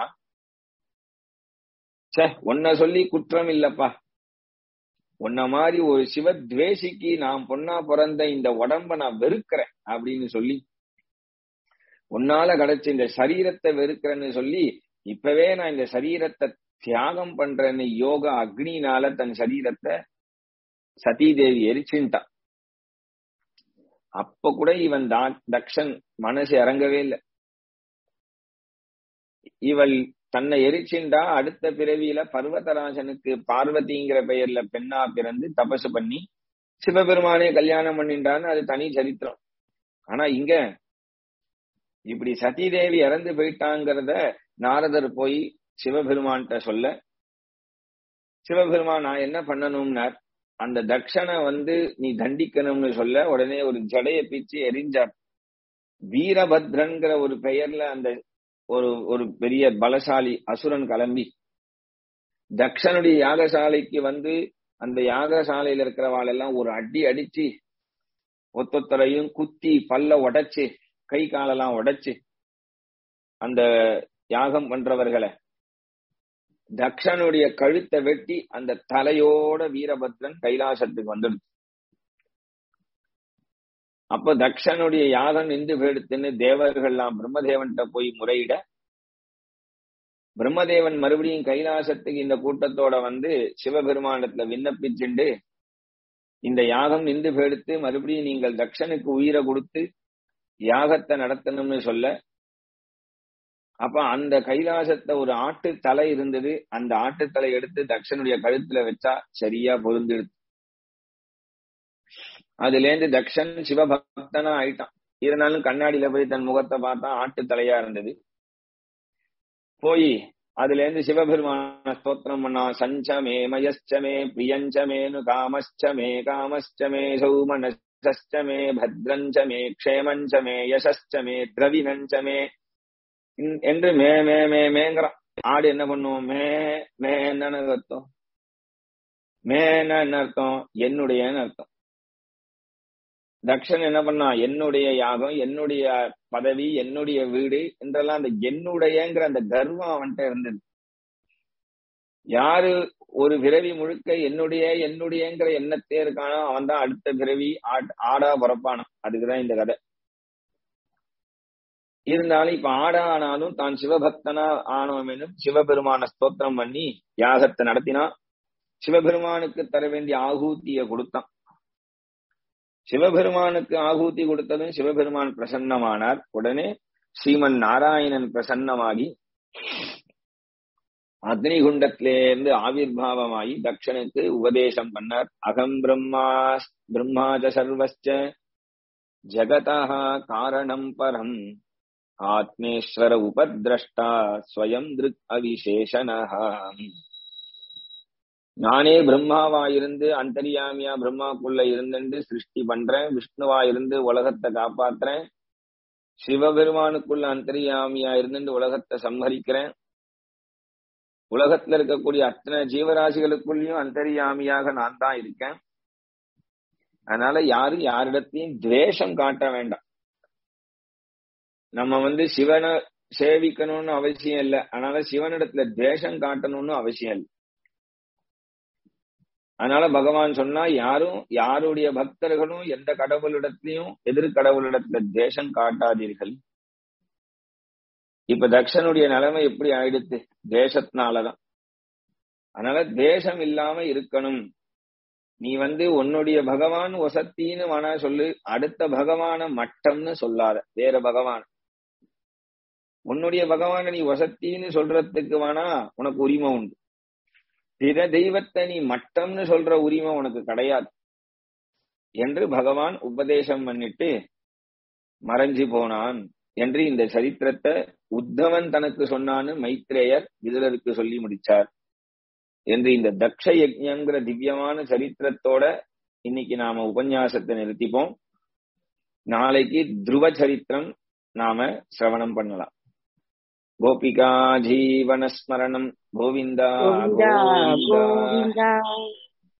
Speaker 1: சே உன்னை சொல்லி குற்றம் இல்லப்பா உன்ன மாதிரி ஒரு சிவத்வேஷிக்கு நான் பொண்ணா பிறந்த இந்த உடம்ப நான் வெறுக்கிறேன் அப்படின்னு சொல்லி உன்னால கிடைச்ச இந்த சரீரத்தை வெறுக்கிறேன்னு சொல்லி இப்பவே நான் இந்த சரீரத்தை தியாகம் பண்றேன்னு யோகா அக்னினால தன் சரீரத்தை சதீதேவி எரிச்சுட்டான் அப்ப கூட இவன் தக்ஷன் மனசு இறங்கவே இல்லை இவள் தன்னை எரிச்சிண்டா அடுத்த பிறவியில பர்வதராஜனுக்கு பார்வதிங்கிற பெயர்ல பெண்ணா பிறந்து தபசு பண்ணி சிவபெருமானே கல்யாணம் பண்ணிண்டான்னு அது தனி சரித்திரம் ஆனா இங்க இப்படி சதீதேவி இறந்து போயிட்டாங்கிறத நாரதர் போய் சிவபெருமான்கிட்ட சொல்ல சிவபெருமான் நான் என்ன பண்ணணும்னார் அந்த தக்ஷனை வந்து நீ தண்டிக்கணும்னு சொல்ல உடனே ஒரு ஜடைய பிச்சு எரிஞ்சார் வீரபத்ரன்கிற ஒரு பெயர்ல அந்த ஒரு ஒரு பெரிய பலசாலி அசுரன் கிளம்பி தக்ஷனுடைய யாகசாலைக்கு வந்து அந்த யாகசாலையில இருக்கிறவாள் எல்லாம் ஒரு அடி அடிச்சு ஒத்தொத்தரையும் குத்தி பல்ல உடைச்சு கை காலெல்லாம் உடைச்சு அந்த யாகம் பண்றவர்களை தக்ஷனுடைய கழுத்தை வெட்டி அந்த தலையோட வீரபத்ரன் கைலாசத்துக்கு வந்துடுது அப்ப தக்ஷனுடைய யாகம் நின்று போயிடுத்துன்னு தேவர்கள்லாம் பிரம்மதேவன்கிட்ட போய் முறையிட பிரம்மதேவன் மறுபடியும் கைலாசத்துக்கு இந்த கூட்டத்தோட வந்து சிவபெருமானத்துல விண்ணப்பிச்சுண்டு இந்த யாகம் நின்று போயிடுத்து மறுபடியும் நீங்கள் தக்ஷனுக்கு உயிரை கொடுத்து யாகத்தை நடத்தணும்னு சொல்ல அப்ப அந்த கைலாசத்தை ஒரு ஆட்டு தலை இருந்தது அந்த ஆட்டு தலை எடுத்து தக்ஷனுடைய கழுத்துல வச்சா சரியா பொருந்துடுது அதுல இருந்து தக்ஷன் சிவபக்தனா ஆயிட்டான் இருந்தாலும் கண்ணாடியில போய் தன் முகத்தை பார்த்தா ஆட்டு தலையா இருந்தது போய் அதுல இருந்து சிவபெருமான ஸ்தோத்திரம் பண்ணா சஞ்சமே மயச்சமே பிரியஞ்சமேனு காமச்சமே காமச்சமே சௌமனச்சமே பத்ரஞ்சமே க்ஷேமஞ்சமே யசஸ்டமே திரவினஞ்சமே என்று மே மே மே மேங்கிறான் ஆடு என்ன பண்ணுவோம் மே மே என்னன்னு அர்த்தம் மேன்னா என்ன அர்த்தம் என்னுடையன்னு அர்த்தம் தக்ஷன் என்ன பண்ணா என்னுடைய யாகம் என்னுடைய பதவி என்னுடைய வீடு என்றெல்லாம் அந்த என்னுடையங்கிற அந்த கர்வம் அவன்கிட்ட இருந்தது யாரு ஒரு பிறவி முழுக்க என்னுடைய என்னுடையங்கிற எண்ணத்தே இருக்கானோ அவன் தான் அடுத்த பிறவி ஆடா பிறப்பானான் அதுக்குதான் இந்த கதை இருந்தாலும் இப்ப ஆடா ஆனாலும் தான் சிவபக்தனா ஆனோமெனும் சிவபெருமான ஸ்தோத்திரம் பண்ணி யாகத்தை நடத்தினா சிவபெருமானுக்கு தர வேண்டிய ஆகூத்திய கொடுத்தான் சிவபெருமானுக்கு ஆகூதி கொடுத்ததும் சிவபெருமான் பிரசன்னமானார் உடனே ஸ்ரீமன் நாராயணன் பிரசன்னமாகி அக்னிகுண்டத்திலேருந்து ஆவிர்வாவமாகி தக்ஷனுக்கு உபதேசம் பண்ணார் அகம் பிரம்மா பிரம்மாஜ சர்வஸ்ச ஜகதா காரணம் பரம் ஆத்மேஸ்வர உபதிரஷ்டா ஸ்வயம் திருக் அவிசேஷனஹா நானே பிரம்மாவா இருந்து அந்தரியாமியா பிரம்மாக்குள்ள இருந்துட்டு சிருஷ்டி பண்றேன் விஷ்ணுவா இருந்து உலகத்தை காப்பாத்துறேன் சிவபெருமானுக்குள்ள அந்தரியாமியா இருந்துட்டு உலகத்தை சம்ஹரிக்கிறேன் உலகத்துல இருக்கக்கூடிய அத்தனை ஜீவராசிகளுக்குள்ளயும் அந்தரியாமியாக நான் தான் இருக்கேன் அதனால யாரும் யாரிடத்தையும் துவேஷம் காட்ட வேண்டாம் நம்ம வந்து சிவனை சேவிக்கணும்னு அவசியம் இல்லை அதனால சிவனிடத்துல துவேஷம் காட்டணும்னு அவசியம் இல்லை அதனால பகவான் சொன்னா யாரும் யாருடைய பக்தர்களும் எந்த கடவுளிடத்திலையும் எதிர் கடவுளிடத்துல துவேஷம் காட்டாதீர்கள் இப்ப தக்ஷனுடைய நிலைமை எப்படி ஆயிடுத்து தேசத்தினாலதான் அதனால தேசம் இல்லாம இருக்கணும் நீ வந்து உன்னுடைய பகவான் வசத்தின்னு வேணா சொல்லு அடுத்த பகவான மட்டம்னு சொல்லாத வேற பகவான் உன்னுடைய பகவான நீ வசத்தின்னு சொல்றதுக்கு வேணா உனக்கு உரிமை உண்டு பிற தெய்வத்தை நீ மட்டம்னு சொல்ற உரிமை உனக்கு கிடையாது என்று பகவான் உபதேசம் பண்ணிட்டு மறைஞ்சு போனான் என்று இந்த சரித்திரத்தை உத்தவன் தனக்கு சொன்னான்னு மைத்ரேயர் விதுலருக்கு சொல்லி முடிச்சார் என்று இந்த தக்ஷ யஜ்யங்கிற திவ்யமான சரித்திரத்தோட இன்னைக்கு நாம உபன்யாசத்தை நிறுத்திப்போம் நாளைக்கு துருவ சரித்திரம் நாம சிரவணம் பண்ணலாம் கோபிகா ஜீவனஸ்மரணம் கோவிந்தா
Speaker 2: கோவிந்தா
Speaker 1: கோவிந்தா
Speaker 2: கோவிந்தா